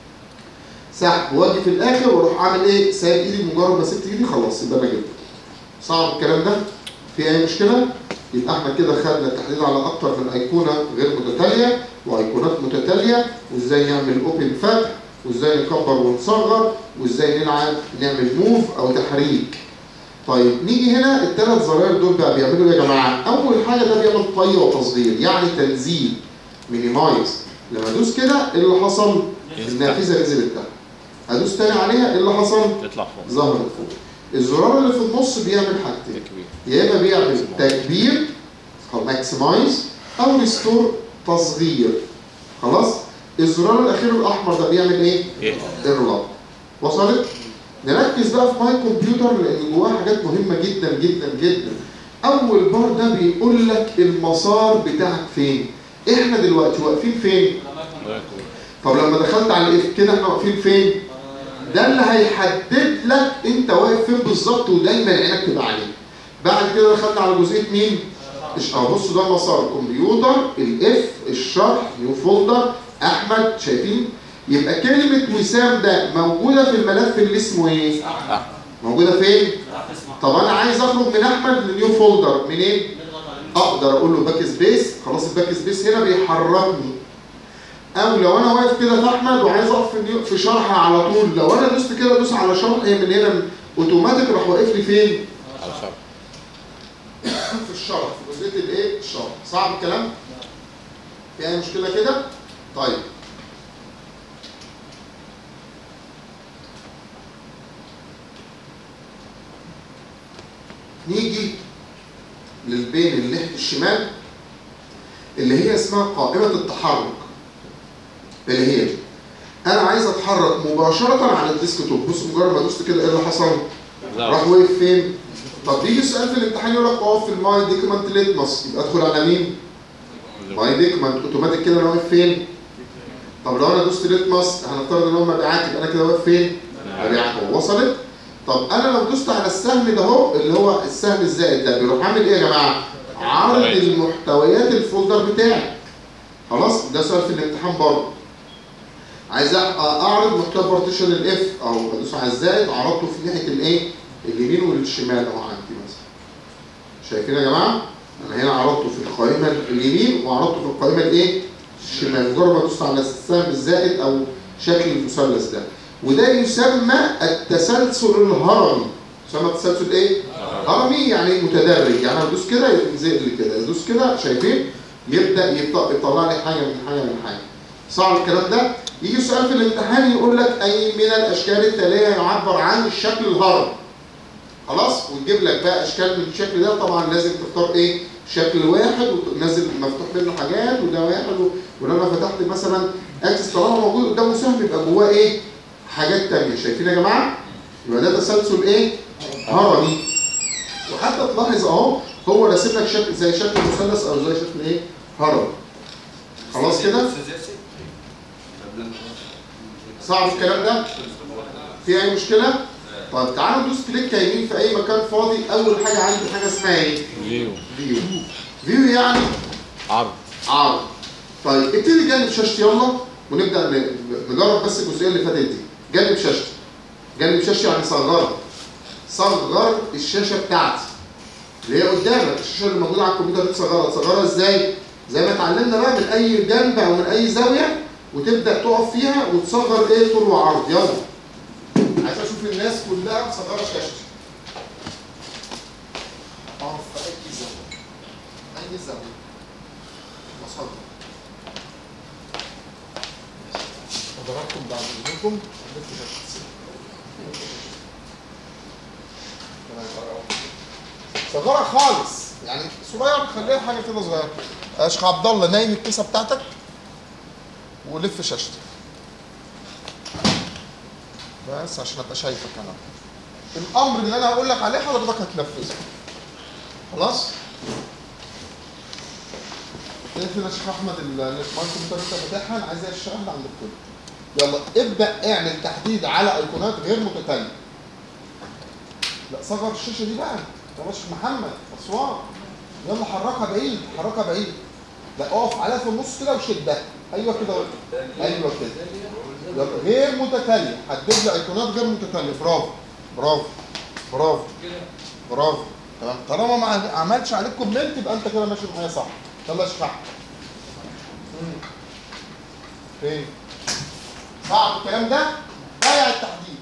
سحب واجي في الاخر واروح عامل ايه سايب ايدي مجرد ما سبت ايدي خلاص يبقى انا جبت صعب الكلام ده في اي مشكله يبقى احنا كده خدنا التحديد على اكتر من ايقونه غير متتاليه وايقونات متتاليه وازاي نعمل اوبن فتح وازاي نكبر ونصغر وازاي نلعب نعمل موف او تحريك طيب نيجي هنا الثلاث زراير دول بقى بيعملوا ايه يا جماعه اول حاجه ده بيعمل طي وتصغير يعني تنزيل مينيمايز لما ادوس كده إيه اللي حصل النافذه نزلت تحت ادوس تاني عليها إيه اللي حصل تطلع فوق ظهرت فوق الزرار اللي في النص بيعمل حاجتين تكبير يا اما بيعمل تكبير او ماكسمايز او ريستور تصغير خلاص الزرار الاخير الاحمر ده بيعمل ايه ايه ايرلاب وصلت نركز بقى في ماي كمبيوتر لان جواه حاجات مهمه جدا جدا جدا اول بار ده بيقول لك المسار بتاعك فين احنا دلوقتي واقفين فين الله يكبر طب لما دخلت على الاف كده احنا واقفين فين ده اللي هيحدد لك انت واقف فين بالظبط ودايما عينك تبقى عليه بعد كده دخلنا على جزئيه مين إيش- اه بصوا ده مسار الكمبيوتر الاف الشرح نيو فولدر احمد شايفين يبقى كلمه وسام ده موجوده في الملف اللي اسمه ايه موجوده فين طب انا عايز اخرج من احمد لنيو فولدر منين اقدر اقول له باك سبيس خلاص الباك سبيس هنا بيحركني او لو انا واقف كده في احمد وعايز اقف في نيو- في شرح على طول لو انا دوست كده ادوس على شرح هي من هنا اوتوماتيك راح واقف لي فين على شرط في الشرح في جزئيه الايه الشرح صعب الكلام في اي مشكله كده طيب نيجي للبين اللي ناحيه الشمال اللي هي اسمها قائمه التحرك اللي هي انا عايز اتحرك مباشره على الديسك توب بص مجرد ما دوست كده ايه اللي حصل راح واقف فين طب بيجي سؤال في الامتحان يقول لك اقف في الماي ديكمنت ليتمس يبقى ادخل على مين ماي ديكمنت اوتوماتيك كده انا واقف فين طب لو انا دوست ليتمس هنفترض ان هم مبيعات يبقى انا كده واقف فين مبيعات هو وصلت طب انا لو دوست على السهم ده اهو اللي هو السهم الزائد ده بيروح عامل ايه يا جماعه عرض المحتويات الفولدر بتاعي خلاص ده سؤال في الامتحان برضه عايز أ- اعرض محتوى بارتيشن الاف او ادوس على الزائد عرضته في ناحيه الايه اليمين والشمال اهو عندي مثلا شايفين يا جماعه انا هنا عرضته في القائمه اليمين وعرضته في القائمه الايه الشمال مجرد ما ادوس على السهم الزائد او شكل المثلث ده وده يسمى التسلسل الهرمي يسمى التسلسل ايه هرمي يعني متدرج يعني ادوس كده ينزل لي كده ادوس كده شايفين يبدا يط- يطلع لي حاجه من حاجه من حاجه صعب الكلام ده يجي سؤال في الامتحان يقول لك اي من الاشكال التاليه يعبر عن الشكل الهرمي خلاص وتجيب لك بقى اشكال من الشكل ده طبعا لازم تختار ايه شكل واحد وتنزل مفتوح منه حاجات وده واحد و- ولما فتحت مثلا اكسس طالما موجود قدامه سهم يبقى جواه ايه حاجات تانية شايفين يا جماعه يبقى ده تسلسل ايه هرمي وحتى تلاحظ اهو هو راسم لك شكل زي شكل مثلث او زي شكل ايه هرم خلاص كده صعب الكلام ده في اي مشكله طب تعالوا ندوس كليك يمين في اي مكان فاضي اول حاجه عندي حاجه اسمها ايه فيو فيو فيو يعني عرض عرض طيب ابتدي جانب شاشتي يلا ونبدا ن- نجرب بس الجزئيه اللي فاتت دي جانب شاشتي جانب شاشتي يعني صغرها صغر الشاشه بتاعتي اللي هي قدامك الشاشه اللي موجوده على الكمبيوتر دي تصغرها تصغرها ازاي زي ما اتعلمنا بقى من اي جنب او من اي زاويه وتبدا تقف فيها وتصغر ايه طول وعرض يلا شوف الناس كلها مصغره شاشتي اقف في اي زاويه اي زاويه وصلت حضراتكم بعد اذنكم لف شاشتي صغيرة خالص يعني صغير خليها حاجة كده صغيرة يا شيخ عبد الله نايم الكيسة بتاعتك ولف شاشتك بس عشان ابقى شايفك انا الامر اللي انا هقول لك عليه حضرتك هتنفذه خلاص تقفل يا شيخ احمد المايكروفون انت فاتحها انا عايز اشتغل عند الكل يلا ابدا اعمل تحديد على ايقونات غير متتاليه لا صغر الشاشه دي بقى يا باشا محمد اسوان يلا حركها بعيد حركها بعيد لا اقف عليها في النص كده وشدها ايوه كده ايوه كده يلا غير متتاليه حدد لي ايقونات غير متتاليه برافو برافو برافو برافو تمام طالما ما عملتش عليك كومنت يبقى انت كده ماشي معايا صح يلا اشرح مم. فين صعب الكلام ده ضيع التحديد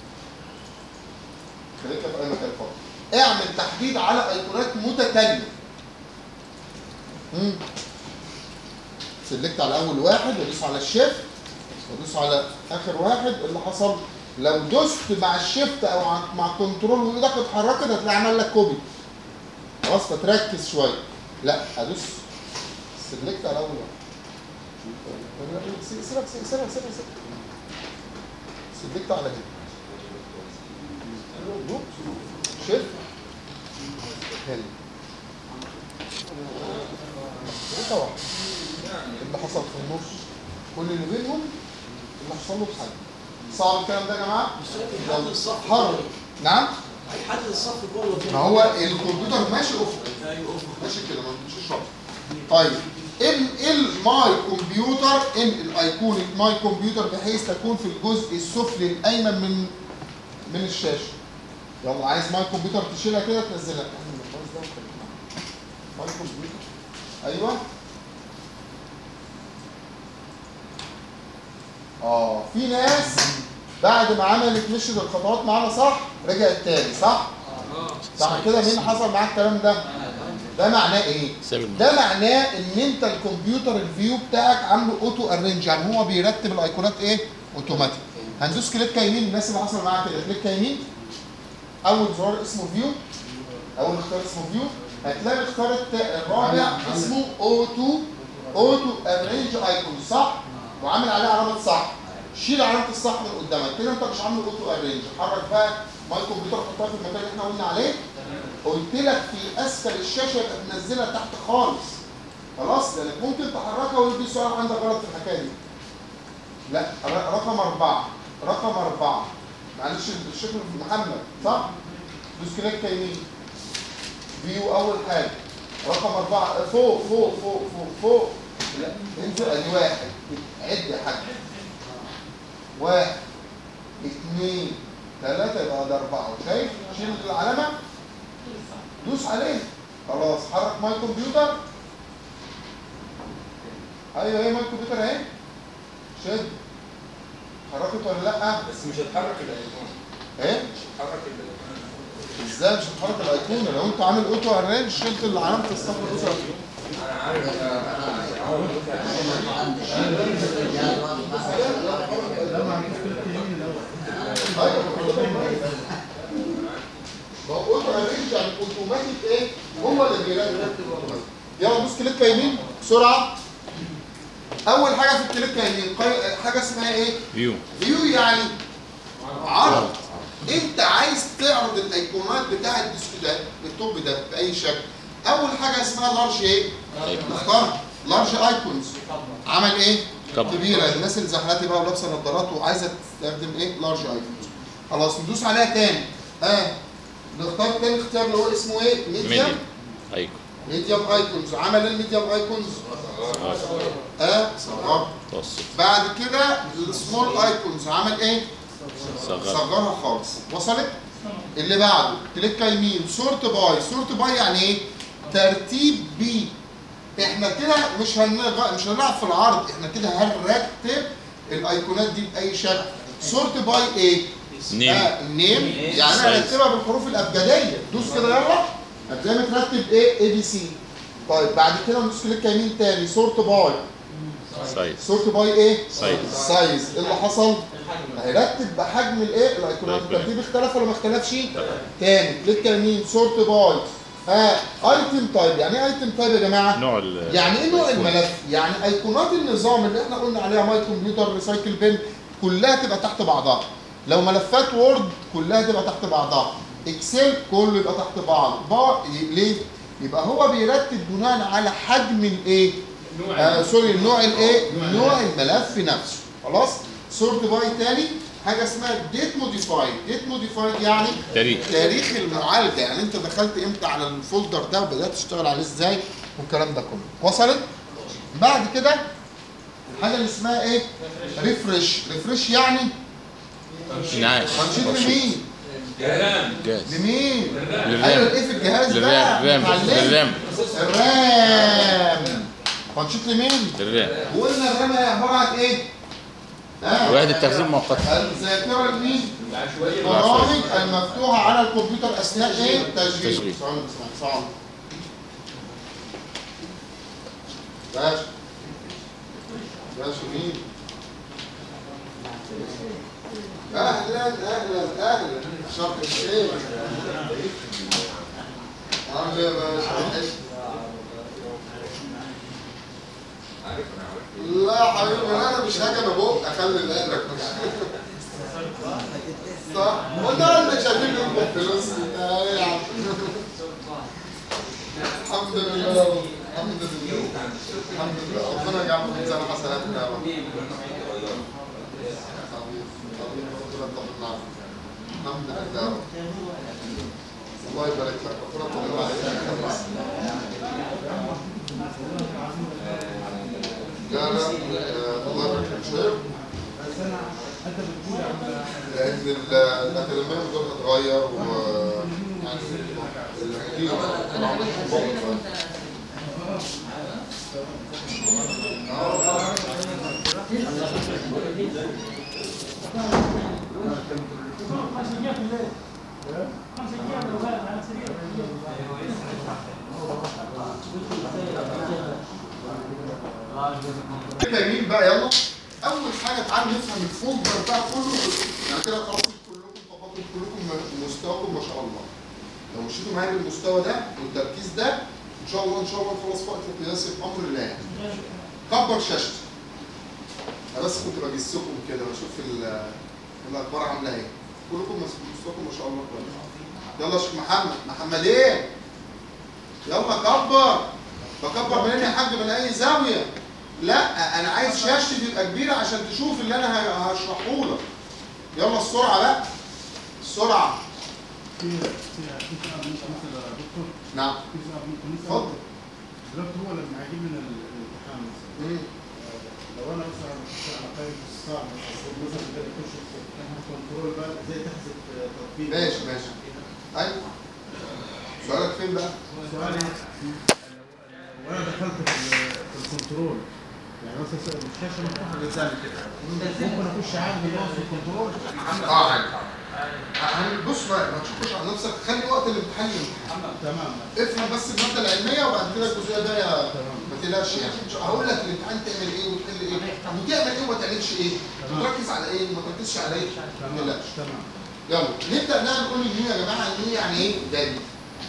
خليك في اي مكان فاضي اعمل تحديد على ايقونات متتاليه مم. سلكت على اول واحد وادوس على الشيفت وادوس على اخر واحد اللي حصل لو دوست مع الشيفت او ع- مع الكنترول وايدك اتحركت هتلاقي عمل لك كوبي خلاص فتركز شويه لا ادوس سلكت على اول واحد سيبك سيبك سيبك سيبك سيبك سلكت على هنا يوب. شيفت هنا سلكت واحد اللي حصل في النص كل اللي بينهم اللي حصل له بحل صعب الكلام ده يا جماعه هيحدد الصف حر نعم هيحدد الصف كله ما هو الكمبيوتر ماشي افقي ايوه ماشي كده ما تمشيش رأس طيب ال ال ماي كمبيوتر ان الايقونه ماي كمبيوتر بحيث تكون في الجزء السفلي الايمن من من الشاشه يلا عايز ماي كمبيوتر تشيلها كده تنزلها ماي كمبيوتر ايوه اه في ناس بعد ما عملت مشيت الخطوات معانا صح رجعت تاني صح؟ اه صح كده مين حصل معاك الكلام ده؟ ده معناه ايه؟ سلم ده معناه ان انت الكمبيوتر الفيو بتاعك عامله اوتو ارينج يعني هو بيرتب الايقونات ايه؟ اوتوماتيك هندوس كليك يمين الناس اللي حصل معاها كده كليك يمين اول زرار اسمه فيو اول اختيار اسمه فيو هتلاقي الاختيار التا- الرابع اسمه اوتو اوتو ارينج ايكون صح؟ وعامل عليه علامه صح شيل علامه الصح من قدامك كده انت مش عامل اوتو ارينج حرك بقى ماي كمبيوتر حطها في المكان اللي احنا قلنا عليه قلت لك في اسفل الشاشه يبقى تنزلها تحت خالص خلاص لانك ممكن تحركها ويجي سؤال عندك غلط في الحكايه دي لا ر- رقم أربعة رقم أربعة معلش الشكل في محمد صح؟ دوس كليك يمين فيو أول حاجة رقم أربعة فوق فوق فوق فوق فوق لا انزل ادي واحد عد يا حاج واحد اثنين ثلاثة يبقى ده أربعة شايف؟ شيل العلامة دوس عليه خلاص حرك ماي كمبيوتر ايوه ايه ماي كمبيوتر اهي شد حركت ولا لا؟ بس مش هتحرك الايقونه ايه؟ مش هتحرك الايقونه ازاي مش هتحرك الايقونه لو انت عامل اوتو ارينج شلت العلامه الصفر دوس على انا عارف انا عاوز ما هو اوتو ارينج يعني اوتوماتيك ايه؟ هو اللي بيرتب يلا دوس كليك يمين بسرعه اول حاجه في الكليك يمين قي- حاجه اسمها ايه؟ فيو فيو يعني عرض انت عايز تعرض الايقونات بتاع الديسك ده التوب ده باي شكل اول حاجه اسمها لارج ايه اختار لارج ايكونز عمل ايه كبر. كبيره الناس اللي زحلاتي بقى ولابسه نظارات وعايزه تستخدم ايه لارج ايكونز خلاص ندوس عليها تاني اه نختار تاني اختيار اللي هو اسمه ايه ميديم ميديم ايكون ميديم ايكونز عمل ايه الميديم ايكونز اه صغر متوسط بعد كده السمول ايكونز عمل ايه صغر صغرها خالص وصلت اللي بعده كليك يمين سورت باي سورت باي يعني ايه ترتيب بي احنا كده مش هنغ... مش هنلعب في العرض احنا كده هنرتب الايقونات دي باي شكل سورت باي ايه نيم آه النيم يعني انا سايز. هرتبها بالحروف الابجديه دوس كده يلا هتلاقي مترتب ايه اي بي سي طيب بعد كده ندوس كليك يمين تاني سورت باي سايز سورت باي ايه؟ سايز. سايز ايه اللي حصل؟ هيرتب بحجم الايه؟ الايقونات الأيقونات. الترتيب اختلف ولا ما اختلفش؟ تاني كليك يمين سورت باي اه ايتم تايب يعني ايه ايتم تايب يا جماعه؟ نوع ال يعني ايه نوع الملف؟ يعني ايقونات النظام اللي احنا قلنا عليها ماي كمبيوتر ريسايكل بن كلها تبقى تحت بعضها. لو ملفات وورد كلها تبقى تحت بعضها. اكسل كله يبقى تحت بعض. با... ليه؟ يبقى هو بيرتب بناء على حجم الايه؟ آه سوري نوع الايه؟ نوع الملف نفسه. خلاص؟ سورت باي تاني حاجه اسمها ديت موديفايد، ديت موديفايد يعني تاريخ تاريخ المعالجه يعني انت دخلت امتى على الفولدر ده وبدات تشتغل عليه ازاي والكلام ده كله وصلت بعد كده الحاجه اللي اسمها ايه ريفرش ريفرش يعني انعاش هنشيل لمين جاهز لمين ايوه للرام ايه في الجهاز بقى للرام متعلم. للرام الرام هنشيل لمين للرام وقلنا الرام هي عباره عن ايه آه. وحدة تخزين مؤقتة الذاكره لمين البرامج المفتوحه على الكمبيوتر اثناء ايه تشغيل تشغيل. ثواني بس ثواني باشا باشا مين اهلا اهلا اهلا شرق الشيخ عامل ايه يا باشا وحش؟ لا يا حبيبي انا مش هاجي انا بق اخلي بالك صح وده اللي شايفين لكم فلوس آه يا عم الحمد لله الحمد لله الحمد لله ربنا يجعل في ميزان حسناتنا يا رب حبيبي حبيبي ربنا يطمنا عليك الحمد لله يا رب الله يبارك لك ربنا يطمنا عليك لا لا آه، الله يبارك لك شيخ لان ال- الاكاديميه دول هتغير و يعني الكتير طبعاً مختلفة. جميل بقى يلا اول حاجه تعالوا نفهم الفولدر بقى كله يعني كده خلاص كلكم طبقتوا كلكم م- مستواكم ما شاء الله لو مشيتوا معايا بالمستوى ده والتركيز ده ان شاء الله ان شاء الله نخلص في وقت قياسي بامر الله يعني. كبر شاشتي انا بس كنت بجسكم كده بشوف ال- الاخبار عامله ايه كلكم مس- مستواكم ما شاء الله كويس يلا يا شيخ محمد محمد ايه يلا كبر بكبر منين يا حاج من اي زاويه لا انا عايز شاشتي تبقى كبيره عشان تشوف اللي انا ه- هشرحه لك يلا السرعه بقى السرعه في في في سؤال ممكن مثلا يا دكتور نعم في سؤال ممكن نسأل اتفضل دلوقتي هو لما هيجيب من ال- الامتحان مثلا مم. لو انا مثلا كنت على قائمة الصعب مثلا ده يخش في كنترول بقى زي تحذف تطبيق ماشي ماشي ايوه سؤالك فين بقى سؤالي وانا دخلت في ال- في الكنترول يعني مثلا الشاشه مفتوحه قدامي كده ممكن اخش عادي بالماوس في الكنترول اه عادي هن- بص بقى ما تشوفش على نفسك خلي وقت الامتحان للامتحان تمام افهم بس الماده العلميه وبعد كده الجزئيه الباقيه تمام ما تقلقش يعني هقول لك الامتحان تعمل ايه وتحل ايه وتعمل ايه وما تعملش ايه تمام. وتركز على ايه وما تركزش على ايه ما تمام تقلقش تمام يلا نبدا بقى نقول النيو يا جماعه النيو يعني ايه دايما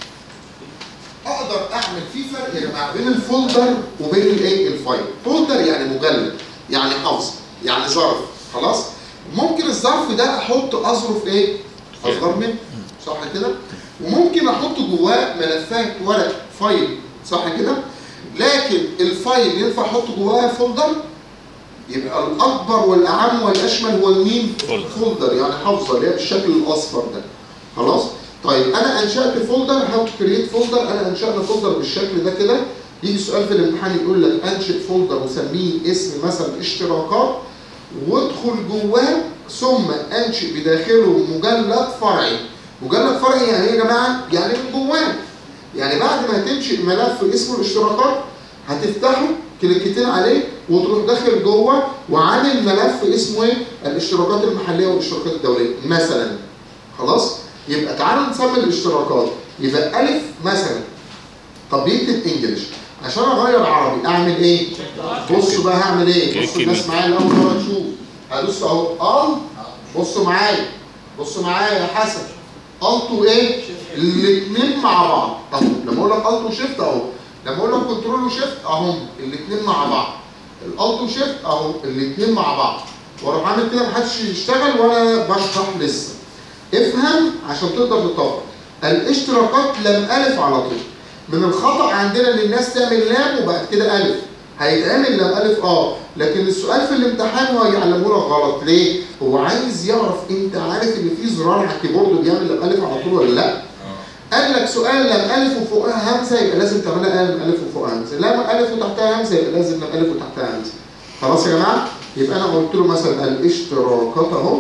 اقدر اعمل في فرق يا جماعه بين الفولدر وبين الايه الفايل فولدر يعني مجلد يعني حفظ يعني ظرف خلاص ممكن الظرف ده احط اظرف ايه اصغر منه صح كده وممكن احط جواه ملفات ورق فايل صح كده لكن الفايل ينفع احط جواه فولدر يبقى الاكبر والاعم والاشمل هو المين فولدر. فولدر يعني حافظه اللي هي بالشكل الاصفر ده خلاص طيب انا انشات فولدر هاو تو كريت فولدر انا انشأنا فولدر بالشكل ده كده يجي سؤال في الامتحان يقول لك انشئ فولدر وسميه اسم مثلا اشتراكات وادخل جواه ثم انشئ بداخله مجلد فرعي مجلد فرعي يعني ايه يا جماعه يعني من جواه يعني بعد ما تنشئ ملف اسمه الاشتراكات هتفتحه كليكتين عليه وتروح داخل جوه وعامل ملف اسمه ايه؟ الاشتراكات المحليه والاشتراكات الدوليه مثلا خلاص؟ يبقى تعالوا نسمي الاشتراكات يبقى الف مثلا طب بيكتب انجلش عشان اغير عربي اعمل ايه؟ بصوا بقى هعمل ايه؟ بصوا الناس معايا الاول مره تشوف هدوس اهو ال بصوا معايا بصوا معايا يا حسن الت وايه؟ الاثنين مع بعض اهو لما اقول لك الت وشيفت اهو لما اقول لك كنترول وشيفت اهو الاثنين مع بعض الالت وشيفت اهو الاثنين مع بعض واروح عامل كده محدش يشتغل وانا بشرح لسه افهم عشان تقدر تطبق الاشتراكات لم الف على طول من الخطا عندنا ان الناس تعمل لام وبعد كده الف هيتعمل لم الف اه لكن السؤال في الامتحان هو هيعلمه لك غلط ليه هو عايز يعرف انت عارف ان في زرار على الكيبورد بيعمل لم الف على طول ولا لا قال لك سؤال لم الف وفوقها همزه يبقى لازم تعملها لم الف وفوقها همزه لم الف وتحتها همزه يبقى لازم لم الف وتحتها همزه خلاص يا جماعه يبقى انا قلت له مثلا الاشتراكات اهو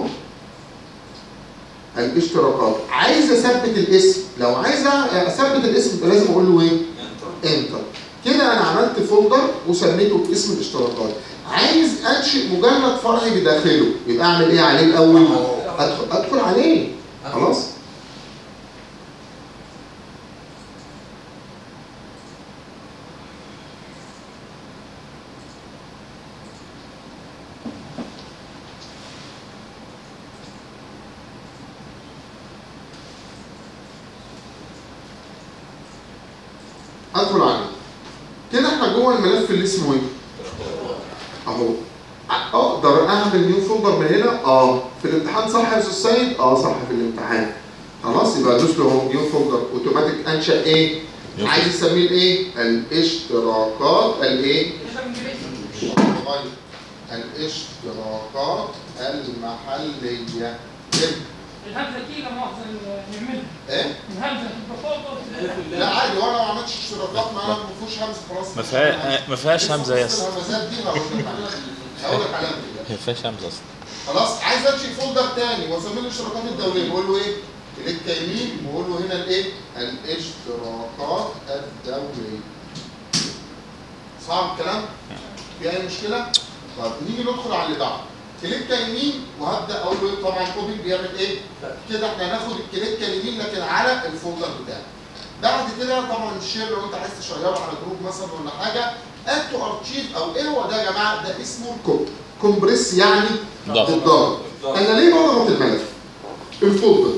الاشتراكات عايز اثبت الاسم لو عايز اثبت الاسم يبقى لازم اقول له ايه انتر كده انا عملت فولدر وسميته باسم الاشتراكات عايز انشئ مجلد فرعي بداخله يبقى اعمل ايه عليه الاول ادخل, أدخل عليه خلاص ادخل عليه كده احنا جوه الملف اللي اسمه ايه اهو اقدر اعمل نيو فولدر من هنا اه في الامتحان صح يا استاذ سيد اه صح في الامتحان خلاص يبقى ادوس له اهو نيو فولدر اوتوماتيك انشا ايه نيو عايز يسميه الايه الاشتراكات الايه طيب. الاشتراكات المحليه الهمزه دي لا مؤاخذه نعملها ايه الهمزه تبقى فوق الف لا واللام عادي وانا ما عملتش اشتراكات معانا ما فيهوش همزه خلاص ما فيها- ما فيهاش همزة يا اسطى. الهمزات دي هقول لك عليها هقول لك عليها كده. هي فيهاش همزه اصلا خلاص عايز انشئ فولدر تاني واسميه الاشتراكات الدوليه بقول له ايه؟ كليك يمين وبقول له هنا الايه؟ الاشتراكات الدوليه. صعب الكلام؟ في اي مشكله؟ طب نيجي ندخل على اللي بعده. كليك يمين وهبدا اقول له إيه؟ طبعا كوبي بيعمل ايه؟ كده احنا هناخد الكليك اليمين لكن على الفولدر بتاعك. بعد كده طبعا الشير لو انت عايز تشيره على جروب مثلا ولا حاجه اد تو ارشيف او ايه هو ده يا جماعه؟ ده اسمه الكوب. كومبريس يعني ضغط. بالضغط. انا ليه بضغط الملف؟ الفولدر.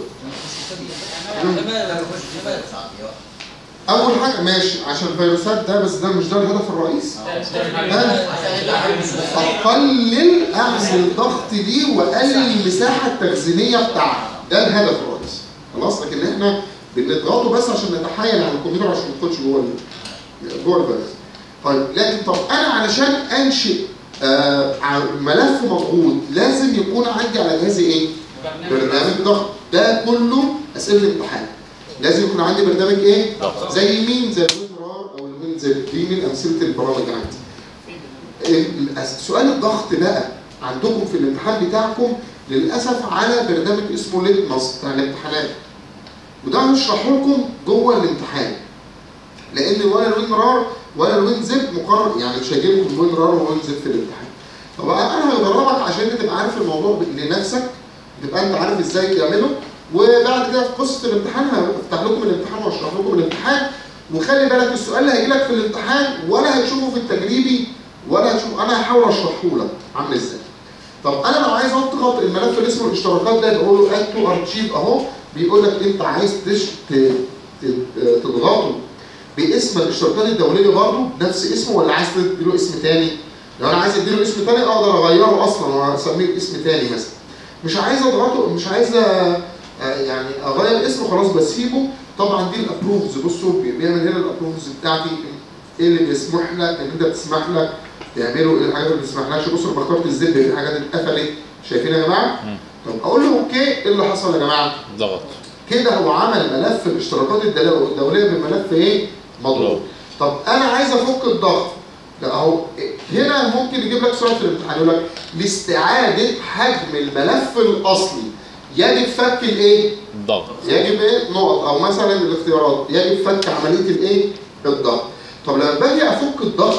اول حاجه ماشي عشان الفيروسات ده بس ده مش ده الهدف الرئيس ها؟ اقلل اعمل ضغط ليه واقلل المساحه التخزينيه بتاعته ده الهدف الرئيسي خلاص لكن احنا بنضغطه بس عشان نتحايل على الكمبيوتر عشان ما يدخلش جوه ال- جوه الفيروس طيب لكن طب انا علشان انشئ آه ع- ملف مضغوط لازم يكون عندي على جهازي ايه؟ برنامج ضغط ده كله اسئله الامتحان لازم يكون عندي برنامج ايه؟ ضغط. زي مين؟ زي الوينرار او الوينزل دي من امثله البرامج عندي. ال- الأس- سؤال الضغط بقى عندكم في الامتحان بتاعكم للاسف على برنامج اسمه ليتمس بتاع الامتحانات. وده هشرحه لكم جوه الامتحان. لان ولا الوينرار ولا الوينزل مقرر يعني مش هيجيب لكم وينرار ووينزل في الامتحان. طب انا هدربك عشان انت تبقى عارف الموضوع ب- لنفسك تبقى انت عارف ازاي تعمله وبعد كده في قصه الامتحان هفتح لكم الامتحان واشرح لكم الامتحان وخلي بالك السؤال اللي هيجي لك في الامتحان ولا هتشوفه في التجريبي ولا هتشوف انا هحاول اشرحه لك عامل ازاي. طب انا لو عايز اضغط الملف اللي اسمه الاشتراكات ده بقول له اد تو ارشيف اهو بيقول لك انت عايز تش... ت... ت... تضغطه باسم الاشتراكات الدوليه برضه نفس اسمه ولا عايز تديله اسم تاني؟ لو انا عايز اديله اسم تاني اقدر اغيره اصلا واسميه باسم تاني مثلا. مش عايز اضغطه مش عايز أ- آه يعني اغير اسمه خلاص بسيبه طبعا دي الابروفز بصوا بي- بيعمل هنا الابروفز بتاعتي ايه اللي بيسمح لك ان انت بتسمح لك تعمله ايه الحاجات اللي ما بتسمحلكش بصوا لما اخترت الزب في حاجات اتقفلت شايفين يا جماعه؟ مم. طب اقول له اوكي ايه اللي حصل يا جماعه؟ ضغط كده هو عمل ملف الاشتراكات الدولية الدولية بملف ايه؟ مضغوط. طب انا عايز افك الضغط. لا اهو هنا ممكن يجيب لك سؤال في الامتحان يقول لك لاستعادة حجم الملف الاصلي يجب فك الايه؟ ضغط يجب ايه؟ نقط او مثلا الاختيارات يجب فك عملية الايه؟ الضغط. طب لما باجي افك الضغط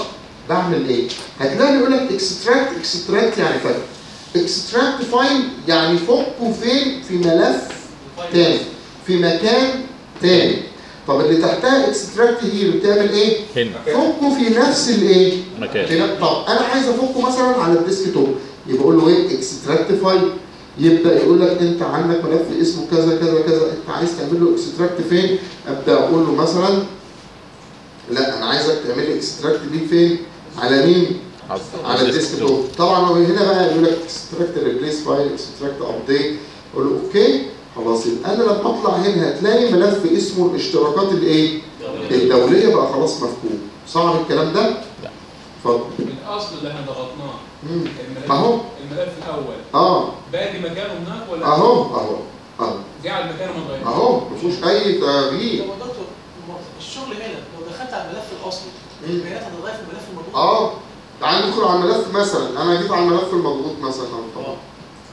بعمل ايه هتلاقي يقول لك اكستراكت اكستراكت يعني فك اكستراكت فايل يعني فكه فين في ملف تاني في مكان تاني طب اللي تحتها اكستراكت هير بتعمل ايه هنا فكه في نفس الايه مكان في نفس- طب انا عايز افكه مثلا على الديسك توب يبقى اقول له ايه اكستراكت فايل يبدا يقول لك انت عندك ملف اسمه كذا كذا كذا انت عايز تعمل له اكستراكت فين ابدا اقول له مثلا لا انا عايزك تعمل لي اكستراكت دي فين على مين على الديسك توب طبعا هو هنا بقى يقول لك اكستراكت ريبليس فايل اكستراكت ابديت اقول له اوكي خلاص يبقى انا لما اطلع هنا هتلاقي ملف اسمه الاشتراكات الايه الدوليه بقى خلاص مفهوم صعب الكلام ده لا. اتفضل الاصل اللي احنا ضغطناه مم. الملف اهو الملف الاول اه باقي مكانه هناك ولا اهو اهو اهو جه على مكانه ما اتغيرش اهو مفيهوش اي تغيير طب يا دكتور الشغل هنا لو دخلت على الملف الاصلي مم. البيانات هتتغير في الملف المضغوط اه تعال ندخل على الملف مثلا انا جيت على الملف المضغوط مثلا أهو طبعا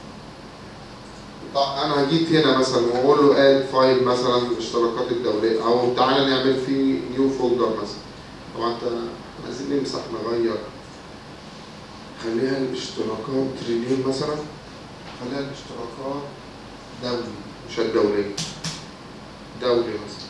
طب انا جيت هنا مثلا واقول له اد فايل مثلا الاشتراكات الدوليه او تعالى نعمل فيه نيو فولدر مثلا طبعا انت عايزين نمسح نغير خليها الاشتراكات رينيو مثلا خليها الاشتراكات دولي مش الدوليه دولي مثلا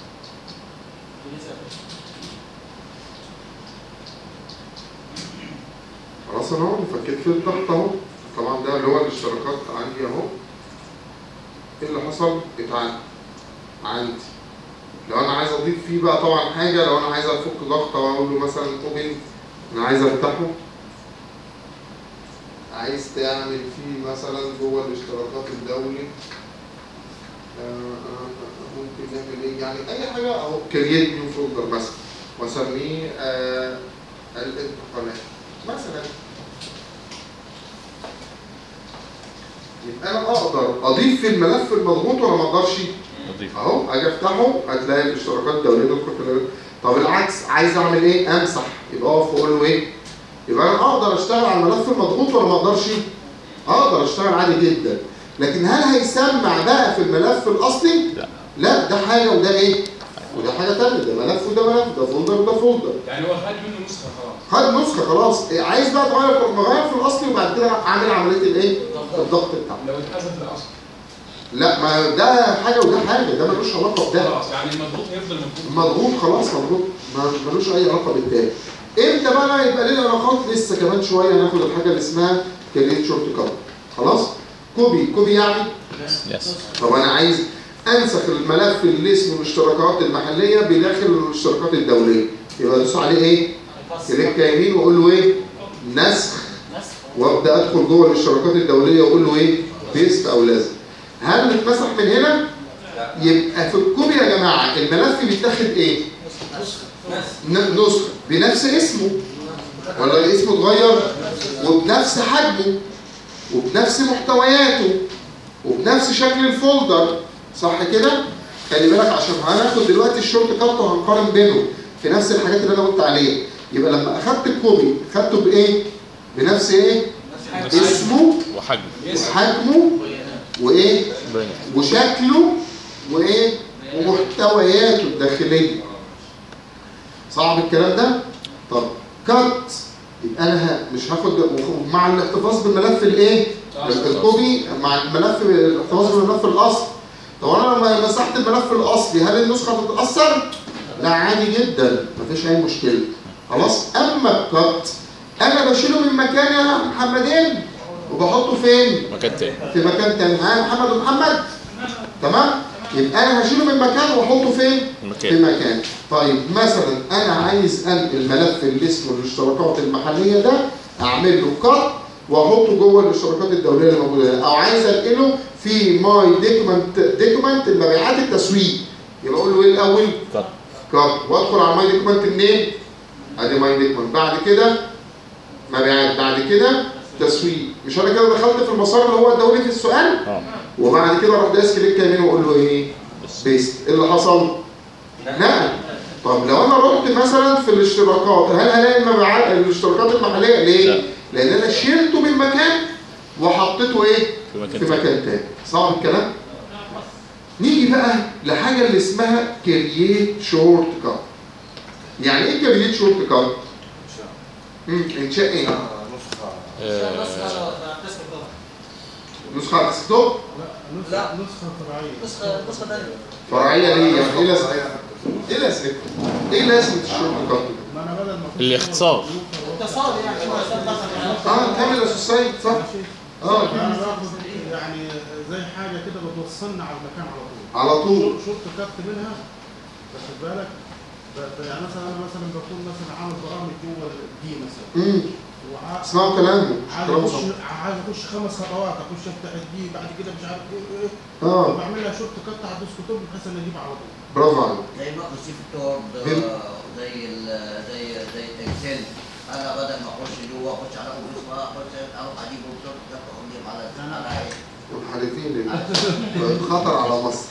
خلاص انا اهو فكيت في الضغط اهو طبعا ده اللي هو الاشتراكات عندي اهو ايه اللي حصل؟ اتعاد عندي لو انا عايز اضيف فيه بقى طبعا حاجه لو انا عايز افك ضغط او اقول له مثلا اوبن انا عايز افتحه عايز تعمل فيه مثلا جوه الاشتراكات الدولي آه، آه، آه، ممكن نعمل ايه يعني اي حاجه اهو كرييت نيو فولدر مثلا واسميه آه، الانتقالات مثلا يبقى انا اقدر اضيف في الملف المضغوط ولا ما اقدرش نضيف اهو اجي افتحه هتلاقي الاشتراكات الدوليه تدخل في ال- طب العكس عايز اعمل ايه امسح يبقى اقف واقول له ايه يبقى انا اقدر اشتغل على الملف المضغوط ولا ما اقدرش اقدر اشتغل عادي جدا لكن هل هيسمع بقى في الملف الاصلي لا. لا ده حاجه وده ايه وده حاجه ثانيه ده ملف وده ملف ده فولدر وده فولدر يعني هو خد منه نسخه خلاص خد نسخه خلاص إيه، عايز بقى تغير تروح مغير في الاصلي وبعد كده اعمل عمليه الايه الضغط بتاعه لو اتحذف الاصل لا ما ده حاجه وده حاجه ده ملوش علاقه بده خلاص يعني المضغوط هيفضل مضغوط مضغوط خلاص مضغوط ما- ملوش اي علاقه بالتاني امتى بقى يبقى ليه علاقات لسه كمان شويه ناخد الحاجه اللي اسمها كريت شورت كات خلاص كوبي كوبي يعني يس طب انا عايز انسخ الملف اللي اسمه الاشتراكات المحليه بداخل الاشتراكات الدوليه يبقى ادوس عليه ايه كليك يمين واقول له ايه نسخ وابدا ادخل جوه الاشتراكات الدوليه واقول له ايه بيست او لازم هل اتمسح من هنا يبقى في الكوبي يا جماعه الملف بيتاخد ايه ن- نسخه بنفس اسمه ولا اسمه اتغير وبنفس حجمه وبنفس محتوياته وبنفس شكل الفولدر صح كده خلي بالك عشان هناخد دلوقتي الشورت كات وهنقارن بينهم في نفس الحاجات اللي انا قلت عليها يبقى لما اخدت الكوبي خدته بايه بنفس ايه اسمه وحجم وحجمه وايه برنت وشكله وايه ومحتوياته الداخليه صعب الكلام ده طب كات يبقى انا ه- مش هاخد مع الاحتفاظ بالملف الايه الكوبي مع الملف الاحتفاظ بالملف الاصلي طب انا لما مسحت الملف الاصلي هل النسخه هتتاثر لا عادي جدا مفيش اي مشكله خلاص اما الكات انا بشيله من مكان يا محمدين وبحطه فين مكان تاني في مكان تاني ها محمد ومحمد تمام يبقى انا هشيله من مكان واحطه فين في مكان مكان طيب مثلا انا عايز انقل الملف اللي اسمه الاشتراكات المحليه ده اعمل له كات واحطه جوه الاشتراكات الدوليه اللي موجوده هنا. او عايز انقله في ماي ديكومنت ديكومنت المبيعات التسويق يبقى اقول له ايه الاول كات كات وادخل على ماي ديكومنت منين ادي ماي ديكومنت بعد كده مبيعات بعد كده تسويق مش انا كده دخلت في المسار اللي هو الدولي في السؤال اه وبعد كده اروح دايس كليك يمين واقول له ايه بيست ايه اللي حصل نقل طب لو انا رحت مثلا في الاشتراكات هل هلاقي المبيعات الاشتراكات المحليه ليه لا. لان انا شلته من مكان وحطيته ايه في مكان في تاني مكان تاني صعب الكلام نيجي بقى لحاجه اللي اسمها كرييت شورت كات يعني ايه كرييت شورت كات مم. انشاء ايه؟ نسخة آه، نسخه قسم الضغط نسخه على الديسكتوب لا لا. نسخه نسخه فرعيه نسخه نسخه ثانيه فرعيه ليه؟ يعني ايه لازمه؟ ايه لازمه؟ ايه لازمه الشورت كات؟ ما انا بدل ما أخش الاختصار. اتصال يعني شو مثلا اه كامل اسوسايد صح؟ اه انا باخد يعني زي حاجه كده بتوصلنا على المكان على طول على طول شفت كارت منها واخد بالك ب- ب- يعني مثلا انا مثلا بكون مثلا عامل برامج جوه دي مثلا امم وع- اسمعوا كلامه عايز كلامه اخش صح. عايز اخش خمس خطوات اخش افتح الدي بعد كده مش عارف ايه ايه اه بعمل لها شورت كات على الديسكتوب بحيث ان اجيب على طول برافو عليك زي مايكروسوفت وورد حلو. زي ال زي زي اكسل انا بدل ما اخش جوه اخش على اوفيس ما اخش اروح اجيب الشورت كات واقوم على على ايه والحالتين اللي خطر على مصر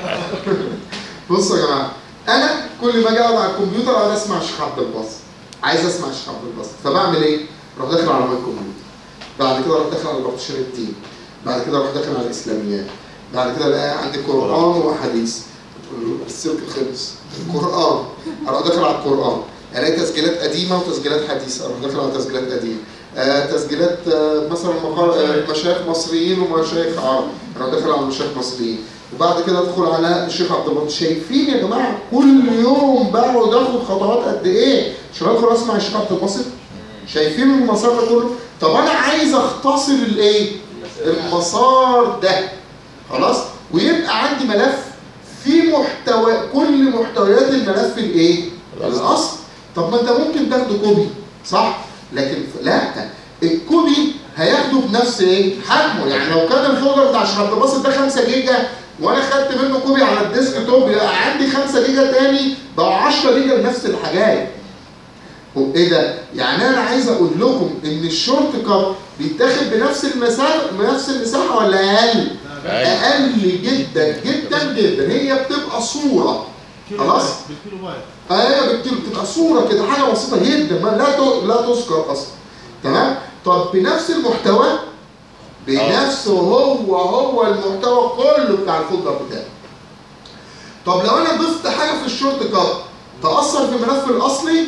بصوا يا جماعه انا كل ما اجي اقعد على الكمبيوتر اقعد اسمع الشيخ عبد الباسط عايز اسمع الشيخ عبد الباسط فبعمل ايه؟ اروح داخل على ماي كمبيوتر بعد كده اروح داخل على بارتيشن التيم بعد كده اروح داخل على الاسلاميات بعد كده الاقي عندي قران وحديث السلك خلص القران اروح داخل على القران الاقي تسجيلات قديمه وتسجيلات حديثه اروح داخل على تسجيلات قديمه آه تسجيلات آه مثلا مقال آه مشايخ مصريين ومشايخ عرب اروح داخل على مشايخ مصريين وبعد كده ادخل على الشيخ عبد الله شايفين يا جماعه كل يوم بقعد اخد خطوات قد ايه عشان ادخل اسمع الشيخ عبد الباسط شايفين المسار ده كله طب انا عايز اختصر الايه المسار ده خلاص ويبقى عندي ملف فيه محتوى كل محتويات الملف الايه الاصل طب ما انت ممكن تاخده كوبي صح لكن ف- لا الكوبي هياخده بنفس ايه حجمه يعني لو كان الفولدر بتاع شيخ عبد الباسط ده 5 جيجا وانا خدت منه كوبي على الديسك توب يبقى عندي 5 جيجا تاني بقوا 10 جيجا لنفس الحاجات ايه ده؟ يعني انا عايز اقول لكم ان الشورت كات بيتاخد بنفس المسافه بنفس المساحه ولا اقل؟ اقل جدا جدا جدا هي بتبقى صوره كيلو خلاص؟ بايت بالكيلو بايت ايوه بالكيلو بتبقى صوره كده حاجه بسيطه جدا ما لا ت- لا تذكر اصلا تمام؟ طب بنفس المحتوى بنفسه هو هو المحتوى كله بتاع الفولدر بتاعي طب لو انا ضفت حاجه في الشورت كات تاثر في الملف الاصلي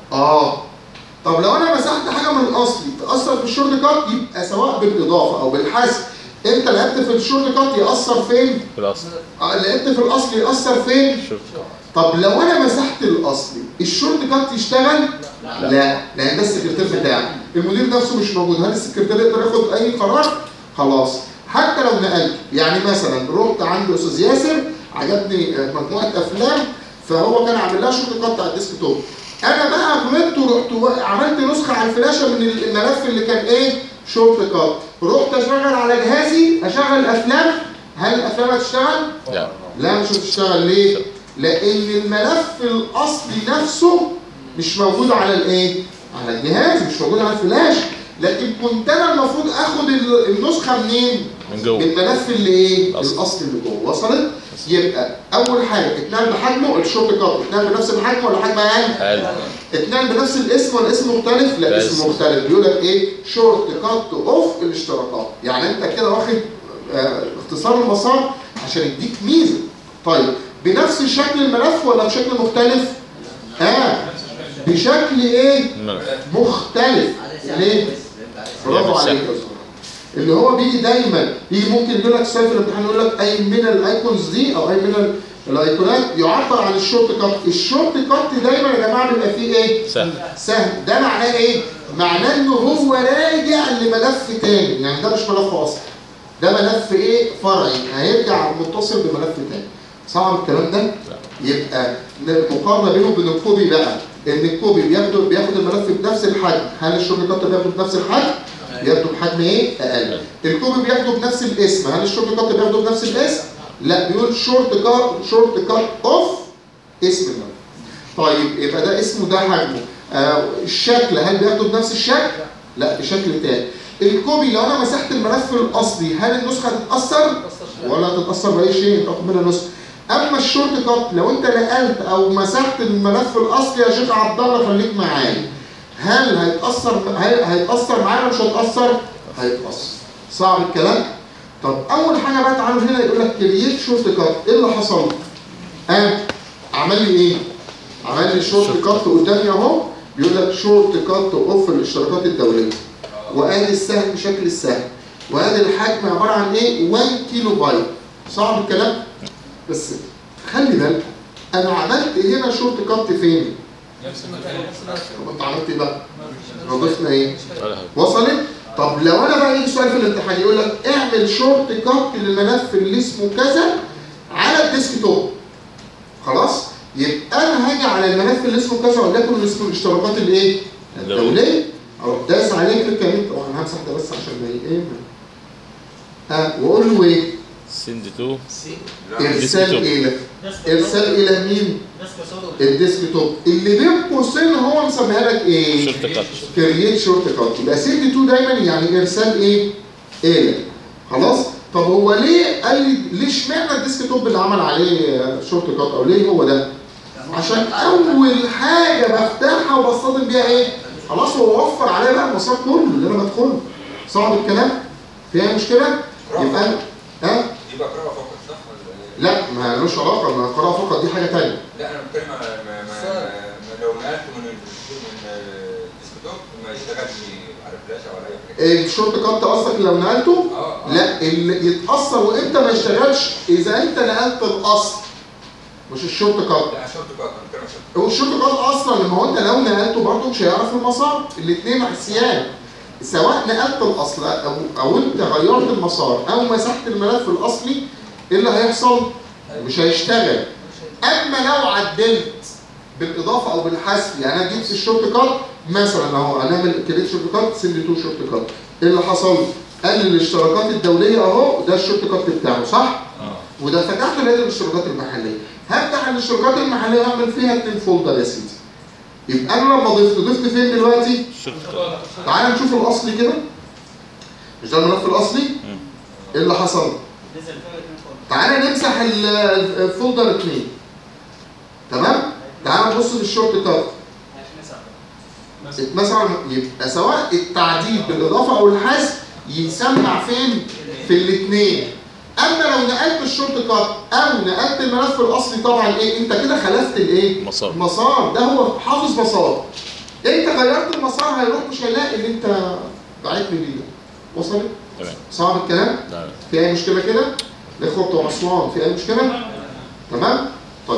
اه طب لو انا مسحت حاجه من الاصلي تاثر في الشورت كات يبقى سواء بالاضافه او بالحذف انت لعبت في الشورت كات ياثر فين في الاصل آه، لعبت في الاصلي ياثر فين شوف طب لو انا مسحت الاصلي الشورت كات يشتغل لا, لا. لان ده السكرتير بتاعي المدير نفسه مش موجود هل السكرتير يقدر ياخد اي قرار خلاص حتى لو نقلت يعني مثلا رحت عند استاذ ياسر عجبني آه، مجموعه افلام فهو كان عامل لها شورت كات على الديسك توب انا بقى غلطت ورحت و- عملت نسخه على الفلاشه من الملف اللي كان ايه شورت كات رحت اشغل على جهازي اشغل افلام هل الافلام هتشتغل لا لا مش هتشتغل ليه؟ لأن الملف الأصلي نفسه مش موجود على الإيه؟ على الجهاز مش موجود على الفلاش لكن كنت أنا المفروض آخد ال- النسخة منين؟ من من جوه الملف اللي إيه؟ الأصلي. الأصلي اللي جوه وصلت؟ يبقى أول حاجة اتنقل بحجمه الشورت كات اتنقل بنفس الحجم ولا حجم أقل؟ اقل اتنقل بنفس الاسم ولا اسم مختلف؟ لا بس. اسم مختلف بيقول لك ايه؟ شورت كات اوف الاشتراكات، يعني انت كده واخد آه اختصار المسار عشان يديك ميزه. طيب بنفس شكل الملف ولا بشكل مختلف؟ اه بشكل ايه؟ الملف. مختلف. على ساعة ليه؟ بس، يبقى على ساعة. برافو يعمل عليك يا زهر. اللي هو بيجي دايما يجي ممكن يقول لك سؤال في الامتحان يقول لك اي من الايكونز دي او اي من ال- الايقونات يعبر عن الشورت كات، الشورت كات دايما يا جماعه بيبقى فيه ايه؟ سهل سهل ده معناه ايه؟ معناه ان هو راجع لملف تاني يعني ده مش ملف اصلي ده ملف ايه فرعي هيرجع متصل بملف تاني صعب الكلام ده؟ يبقى المقارنه بينه وبين الكوبي بقى ان الكوبي بياخد بياخد الملف بنفس الحجم هل الشورت كات بياخده بنفس الحجم؟ بياخده بحجم ايه؟ اقل الكوبي بياخده بنفس الاسم هل الشورت كات بياخده بنفس الاسم؟ لا بيقول شورت كات شورت كات اوف اسم الملف طيب يبقى ده اسمه ده حجمه آه الشكل هل بياخده بنفس الشكل؟ لا بشكل تاني الكوبي لو انا مسحت الملف الاصلي هل النسخه هتتاثر؟ ولا هتتاثر باي شيء تاخد منها نسخه اما الشورت كات لو انت نقلت او مسحت الملف الاصلي يا شيخ عبد الله خليك معايا هل هيتاثر هل هيتاثر معايا ولا مش هيتاثر؟ هيتاثر صعب الكلام؟ طب اول حاجه بقى تعالوا هنا يقول لك كرييت شورت كات ايه اللي حصل؟ قام عمل لي ايه؟ عمل لي شورت كات قدامي اهو بيقول لك شورت كات اوف الاشتراكات الدوليه وادي السهم بشكل السهم وادي الحجم عباره عن ايه 1 كيلو بايت صعب الكلام بس خلي بالك انا عملت هنا شورت كات فين نفس المكان طب انت عملت ايه بقى ضفنا ايه ولا حاجة. وصلت طب لو انا بقى يجي سؤال في الامتحان يقول لك اعمل شورت كات للملف اللي اسمه كذا على الديسك توب خلاص يبقى انا هاجي على الملف اللي اسمه كذا وليكن اللي اسمه الاشتراكات الايه الدوليه اروح داس عليه كليك يمين طبعا انا همسح ده بس عشان ما ي- ايه ما- ها واقول له ايه سند تو ارسال توب. الى ارسال الى مين الديسك توب اللي بين قوسين هو مسميها لك ايه شورت كات كرييت شورت كات يبقى سند تو دايما يعني ارسال ايه الى خلاص طب هو ليه قال لي ليه اشمعنى الديسك توب اللي عمل عليه شورت كات او ليه هو ده عشان اول حاجه بفتحها وبصطدم بيها ايه خلاص هو وفر عليا بقى المسار كله اللي انا بدخله صعب الكلام فيها مشكله يبقى أنا- ها يبقى قراءة فقط صح ولا إيه؟ لا ما لوش علاقه ما القراءه فقط دي حاجه ثانيه لا انا بتكلم على ما ما ما- لو نقلته من ال- من الديسكتوب ما يشتغلش على فلاشه ولا اي حاجه الشورت كات قصدك لو نقلته اه لا اللي يتاثر وامتى ما يشتغلش اذا انت نقلت الاصل مش الشورت كات لا شورت كات انا بتكلم شورت هو الشورت كات اصلا لما هو انت لو نقلته برضه مش هيعرف المسار الاثنين عصيان سواء نقلت الاصل او او انت غيرت المسار او مسحت الملف الاصلي ايه اللي هيحصل؟ مش هيشتغل اما لو عدلت بالاضافه او بالحذف يعني انا جيت في الشورت كات مثلا اهو هنعمل كريت شورت كات سند تو شورت كات ايه اللي حصل؟ قال لي الاشتراكات الدوليه اهو ده الشورت كات بتاعه صح؟ وده فتحت لقيت الاشتراكات المحليه هفتح الاشتراكات المحليه واعمل فيها اتنين فولدر يا سيدي يبقى انا لما ضفت ضفت فين دلوقتي؟ شورت كات تعال نشوف الاصلي كده مش ده الملف الاصلي؟ ايه اللي حصل؟ تعالى نمسح ال- الفولدر اتنين تمام؟ تعالى نبص في الشورت كات اتمسح يبقى سواء التعديل بالاضافه او الحذف يسمع فين؟ في الاثنين اما لو نقلت الشورت كات او نقلت الملف الاصلي طبعا ايه انت كده خلفت الايه؟ مسار. المسار ده هو حافظ مسار انت غيرت المسار هيروح مش هيلاقي اللي انت بعتني ليه ده. وصلت؟ تمام صعب الكلام؟ لا في اي مشكله كده؟ الاخوه بتوع اسوان في اي مشكله؟ تمام؟ طيب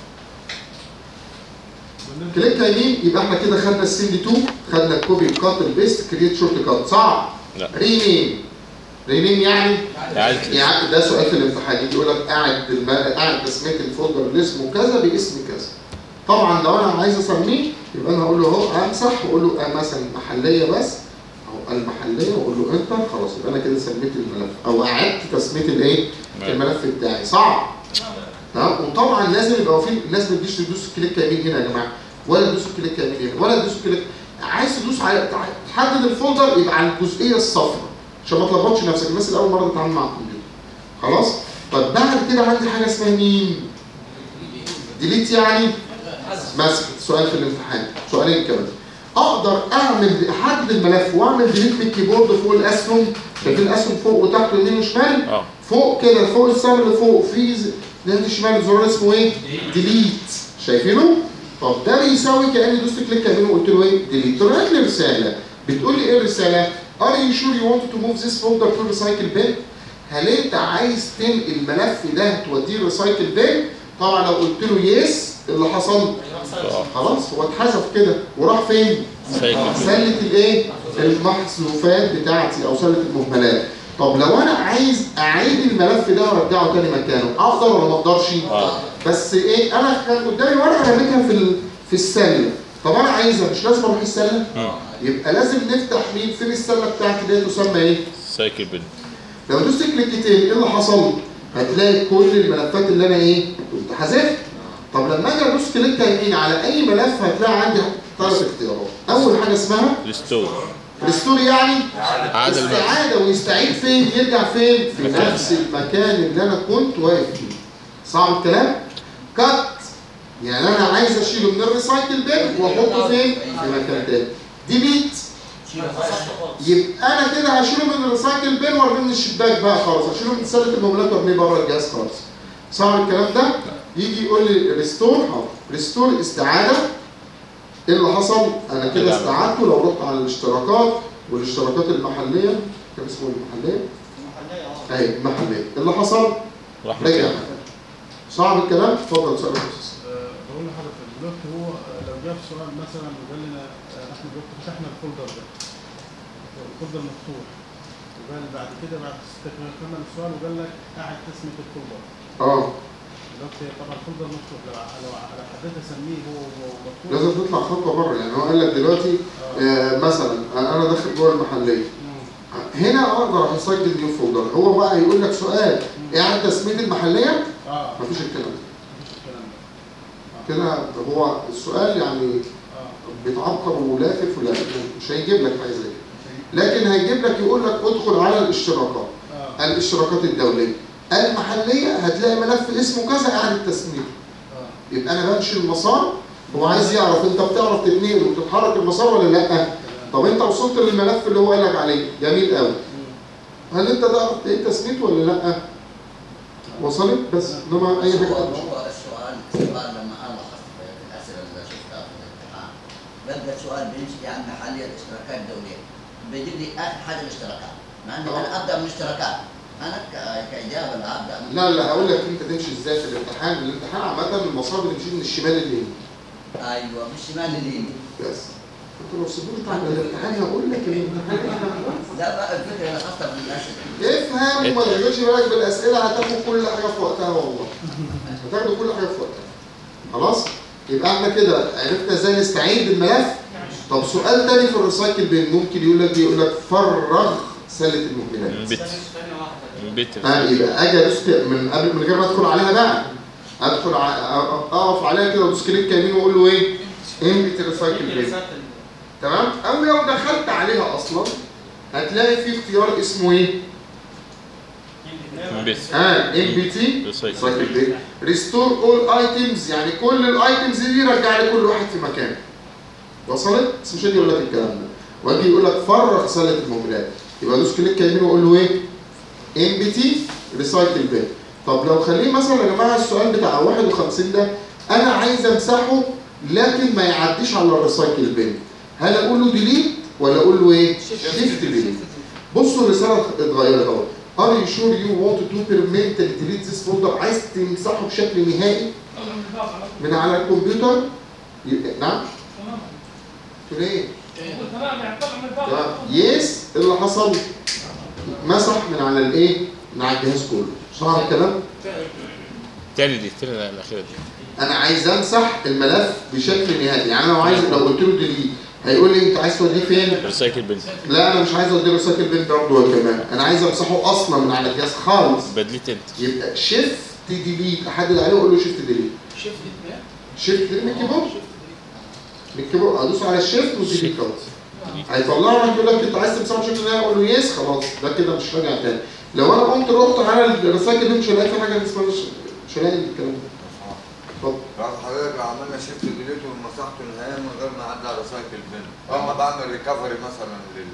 كليك يمين يبقى احنا كده خدنا السند 2 خدنا الكوبي كات البيست كريت شورت كات صعب؟ لا. رينيم رينيم يعني إعادة يعني ده سؤال في الامتحان يجي يقول لك قاعد الم... قاعد تسميه الفولدر اللي اسمه كذا باسم كذا طبعا لو انا عايز اسميه يبقى انا هقول له اهو امسح واقول له آه مثلا محليه بس او المحليه واقول له انتر خلاص يبقى انا كده سميت الملف او اعدت تسميه الايه؟ الملف بتاعي صعب تمام وطبعا لازم يبقى في الناس ما تجيش تدوس كليك يمين هنا يا جماعه ولا تدوس كليك يمين هنا ولا تدوس كليك عايز تدوس على تحدد الفولدر يبقى على الجزئيه الصفراء عشان ما تلخبطش نفسك الناس اللي اول مره تتعامل مع الكمبيوتر خلاص طب بعد كده عندي حاجه اسمها مين ديليت يعني مسح سؤال في الامتحان سؤالين كمان اقدر اعمل احدد الملف واعمل ديليت من الكيبورد فوق الاسهم شايفين الاسهم فوق وتحت ويمين وشمال اه فوق كده فوق السهم اللي فوق في ز- ناحيه الشمال زرار اسمه ايه؟ ديليت شايفينه؟ طب ده بيساوي كاني دوست كليك يمين وقلت له ايه؟ ديليت طلعت لي رساله بتقول لي ايه الرساله؟ Are you sure you want to move this folder to recycle bin؟ هل انت عايز تنقل الملف ده توديه الريسايكل بين؟ طبعا لو قلت له يس اللي حصل اه خلاص هو اتحذف كده وراح فين؟ سايكل سلة الايه؟ المحذوفات بتاعتي او سلة المهملات. طب لو انا عايز اعيد الملف ده وارجعه تاني مكانه، اقدر ولا ما اقدرش؟ اه بس ايه انا كان قدامي ورقه رميتها في ال- في السله. طب انا عايزها مش لازم اروح السله؟ مم. يبقى لازم نفتح مين؟ فين السله بتاعتي اللي هي تسمى ايه؟ سايكل بين لو دوست كليكتين ايه اللي حصل؟ هتلاقي كل الملفات اللي انا ايه؟ كنت حذفتها. طب لما اجي ادوس كليك يمين على اي ملف هتلاقي عندي ثلاث اختيارات. اول حاجه اسمها ريستور ريستور يعني عاد الملف استعاده ويستعيد فين؟ يرجع فين؟ في مكان. نفس المكان اللي انا كنت واقف فيه. صعب الكلام؟ كات يعني انا عايز اشيله من الريسايكل بين واحطه فين؟ في مكان تاني. ديليت يبقى انا كده هشيله من الريسايكل بين وارميه من الشباك بقى خالص هشيله من سله الموبيلات وارميه بره الجهاز خالص صعب الكلام ده يجي يقول لي ريستور حاضر ريستور استعاده ايه اللي حصل؟ انا كده كده. استعدته لو رحت على الاشتراكات والاشتراكات المحليه كان اسمه المحليه؟ اهي المحليه اللي حصل؟ راح رجع مكان. صعب الكلام؟ اتفضل سؤال يا أستاذ. آه، بقول لحضرتك دلوقتي هو آه، لو جاب سؤال مثلا وقال لنا آه، احنا دلوقتي فتحنا الفولدر ده الفولدر مفتوح وقال بعد كده بعد استكمال السؤال وقال لك قاعد تسمية الفولدر اه دلوقتي طبعا الفولدر مفتوح لو لو لو حبيت اسميه هو هو مفتوح لازم تطلع خطوه بره يعني هو قال لك دلوقتي آه مثلا انا داخل جوه المحليه مم. هنا اقدر اسجل نيو فولدر هو بقى يقول لك سؤال ايه تسميه المحليه؟ اه مفيش الكلام ده مفيش الكلام ده كده هو السؤال يعني اه بيتعبقر ولافف ولا مش هيجيب لك حاجه زي كده لكن هيجيب لك يقول لك ادخل على الاشتراكات اه الاشتراكات الدوليه المحليه هتلاقي ملف اسمه كذا اعاده تسميه اه يبقى انا بمشي المسار هو عايز يعرف انت بتعرف تتنقل وتتحرك المسار ولا لا تمام طب انت وصلت للملف اللي هو قال لك عليه جميل قوي مم. هل انت تعرف ايه تسميته ولا لا وصلت بس انما اي حاجه هو تانية. هو السؤال السؤال لما انا لاحظت في الاسئله اللي شفتها في الامتحان بلقى سؤال بيمشي عن محليه الاشتراكات الدوليه بيجيب لي اخر حاجه الاشتراكات مع اني انا ابدا من الاشتراكات انا ك- كاجابه لا ابدا من لا لا هقول لك انت تمشي ازاي في الامتحان الامتحان عامه المسار بتمشي من الشمال لليمين ايوه من الشمال لليمين بس انت لو سيبوني على الامتحان هقول لك الامتحان لا بقى الفكره اللي لاحظتها في الاسئله افهم وما تشغلش بالك بالاسئله هتاخد كل حاجه في وقتها والله هتاخد كل حاجه في وقتها خلاص يبقى احنا كده عرفنا ازاي نستعيد الملف طب سؤال تاني في الريسايكل بين ممكن يقول لك يقول لك فرغ سله المهملات من بيت ثانية واحدة من بيت اه يبقى اجي ادوس كده من قبل من غير ما ادخل عليها بقى ادخل ع- أ- اقف عليها كده وادوس كليك يمين واقول له ايه؟ امبت ريسايكل بين تمام او لو دخلت عليها اصلا هتلاقي في اختيار اسمه ايه؟ من بيت اه ام بي تي ريسايكل. سايكل بين ريستور اول ايتمز يعني كل الايتمز دي رجع لي كل واحد في مكانه وصلت؟ بس مش هيجي يقول لك الكلام ده واجي يقول لك فرغ سله المهملات يبقى ادوس كليك يمين واقول له ايه؟ ام بي تي ريسايكل بين طب لو خليه مثلا يا جماعه السؤال بتاع 51 ده انا عايز امسحه لكن ما يعديش على الريسايكل بين هل اقول له ديليت ولا اقول له ايه؟ شيفت ديليت بصوا الرساله اتغيرت اهو Are you sure you want to permanently delete this folder؟ عايز تمسحه بشكل نهائي من على الكمبيوتر؟ ي- نعم؟ تمام تقول ايه؟ تمام يعني طلع من الباب تمام يس اللي حصل مسح من على الايه؟ من على الجهاز كله صح الكلام؟ تاني دي تاني الاخيره دي انا عايز امسح الملف بشكل نهائي يعني انا لو عايز لو قلت له ديليت هيقول لي انت عايز توديه فين؟ ريسايكل بن لا انا مش عايز اوديه ريسايكل بين برضه كمان انا عايز امسحه اصلا من على الجهاز خالص بدليت انت يبقى شيفت ديليت احدد عليه واقول له شيفت ديليت شيفت ايه؟ شيفت ديليت من الكيبورد من الكيبورد ادوس على الشيفت وديليت خلاص هيطلع لك يقول لك انت عايز تمسحه بشكل نهائي اقول له يس خلاص ده كده مش راجع تاني لو انا قمت رحت على الريسايكل بين مش هلاقي في حاجه اسمها مش مش هلاقي الكلام ده اتفضل بعد حضرتك لو عملنا شيفت ديليت ومسحته نهائيا من غير ما اعدي على ريسايكل بين آه. لما بعمل ريكفري مثلا لل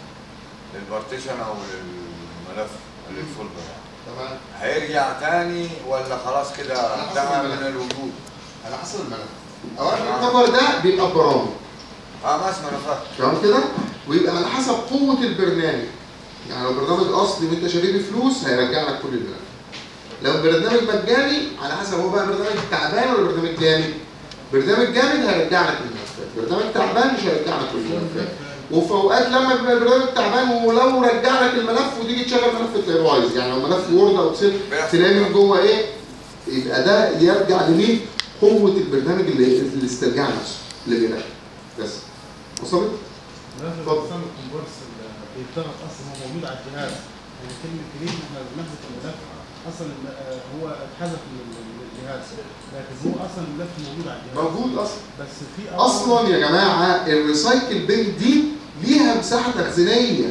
للبارتيشن او للملف للفولدر يعني تمام هيرجع تاني ولا خلاص كده على حسب انتهى الملف. من الوجود؟ على حسب الملف اولا الكفر ده بيبقى برامج اه ماشي ما انا فاهم تمام كده ويبقى على حسب قوه البرنامج يعني لو برنامج اصلي وانت شاريه بفلوس هيرجع لك كل الملف لو برنامج مجاني على حسب هو بقى برنامج تعبان ولا برنامج جامد برنامج جامد هيرجع لك الملفات برنامج تعبان مش هيرجع لك كل الملفات وفي اوقات لما بيبقى البرنامج تعبان ولو رجع لك الملف وتيجي تشغل ملف تلاقيه بايظ يعني لو ملف وورد او اكسل تلاقي من جوه ايه يبقى ده يرجع لمين قوه البرنامج اللي الاسترجاع نفسه اللي بيلاقي بس وصلت لازم اتفضل. الانسان الكونفرس اللي بيتضغط اصلا هو موجود على الجهاز يعني كلمه كريم احنا بنحذف الملف اصلا الم- آه، هو اتحذف من من الجهاز لكن هو اصلا الملف موجود على الجهاز موجود اصلا بس في اصلا يا جماعه الريسايكل بين دي ليها مساحه تخزينيه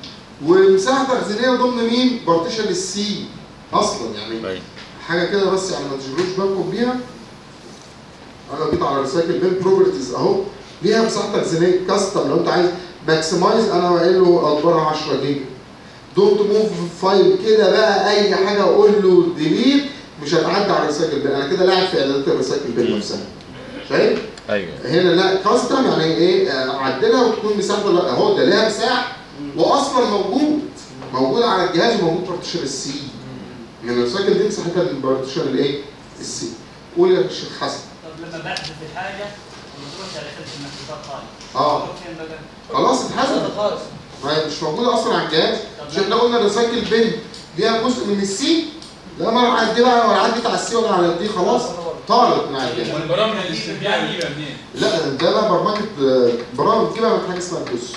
ومساحه تخزينيه ضمن مين؟ بارتيشن السي اصلا يعني باين حاجه كده بس يعني ما تشغلوش بالكم بيها انا لو جيت على ريسايكل بين بروبرتيز اهو ليها مساحه تخزينيه كاستم لو انت عايز ماكسمايز انا قايل له اكبرها 10 جيجا دونت موف فايل كده بقى اي حاجه اقول له ديليت مش هتعدي على الريسايكل بين انا كده لاعب في اعدادات الريسايكل بين نفسها شايف؟ ايوه هنا لا كاستم يعني ايه آه، عدلها وتكون مساحته لا اهو ده ليها مساحه واصلا موجود موجود على الجهاز وموجود بارتيشن السي يعني الريسايكل دي مساحتها البارتيشن الايه؟ السي قول يا شيخ حسن طب لما بحذف الحاجه وما تروحش على خلف المحذوفات خالص اه تروح فين بقى؟ خلاص اتحسب خالص ما هي مش موجوده اصلا على الجهاز مش احنا قلنا الريسايكل بين ليها جزء من السي لا ما انا عدي بقى ولا عدت على السي ولا على دي خلاص طارت من على الجهاز والبرامج الاسترجاع دي بقى منين؟ لا ده بقى برمجه آه، برامج كده من حاجه اسمها الدوس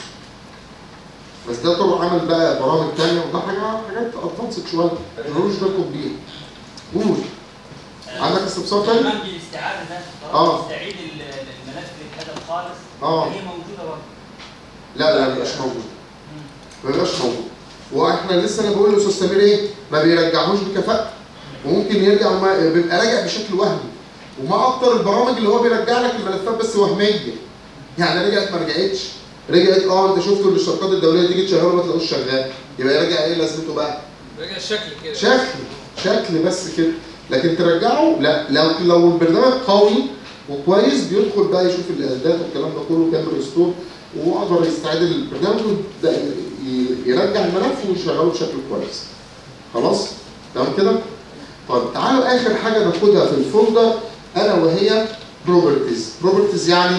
بس ده طبعا عمل بقى برامج تانية وده حاجه حاجات ادفانسد شويه ملوش بالكم بيه قول عندك استفسار تاني؟ برنامج الاستعاده ده آه. طالما تستعيد ال- الملف اللي اتكتب خالص اه هي موجوده برضه لا لا مش موجود ما بيبقاش موجود واحنا لسه انا بقول لاستاذ سمير ايه ما بيرجعوش بكفاءه وممكن يرجع وما بيبقى راجع بشكل وهمي وما اكتر البرامج اللي هو بيرجع لك الملفات بس وهميه يعني رجعت ما رجعتش رجعت اه انت شفت الاشتراكات الدوليه تيجي تشغله ما تلاقوش شغال يبقى يرجع ايه لازمته بقى؟ رجع الشكل كده شكل شكل بس كده لكن ترجعه لا لو لو البرنامج قوي وكويس بيدخل بقى يشوف الاعدادات والكلام ده كله كام ريستور ويقدر يستعيد البرنامج ويبدأ ي- يرجع الملف ويشغله بشكل كويس خلاص تمام كده طيب تعالوا اخر حاجه ناخدها في الفولدر الا وهي بروبرتيز بروبرتيز يعني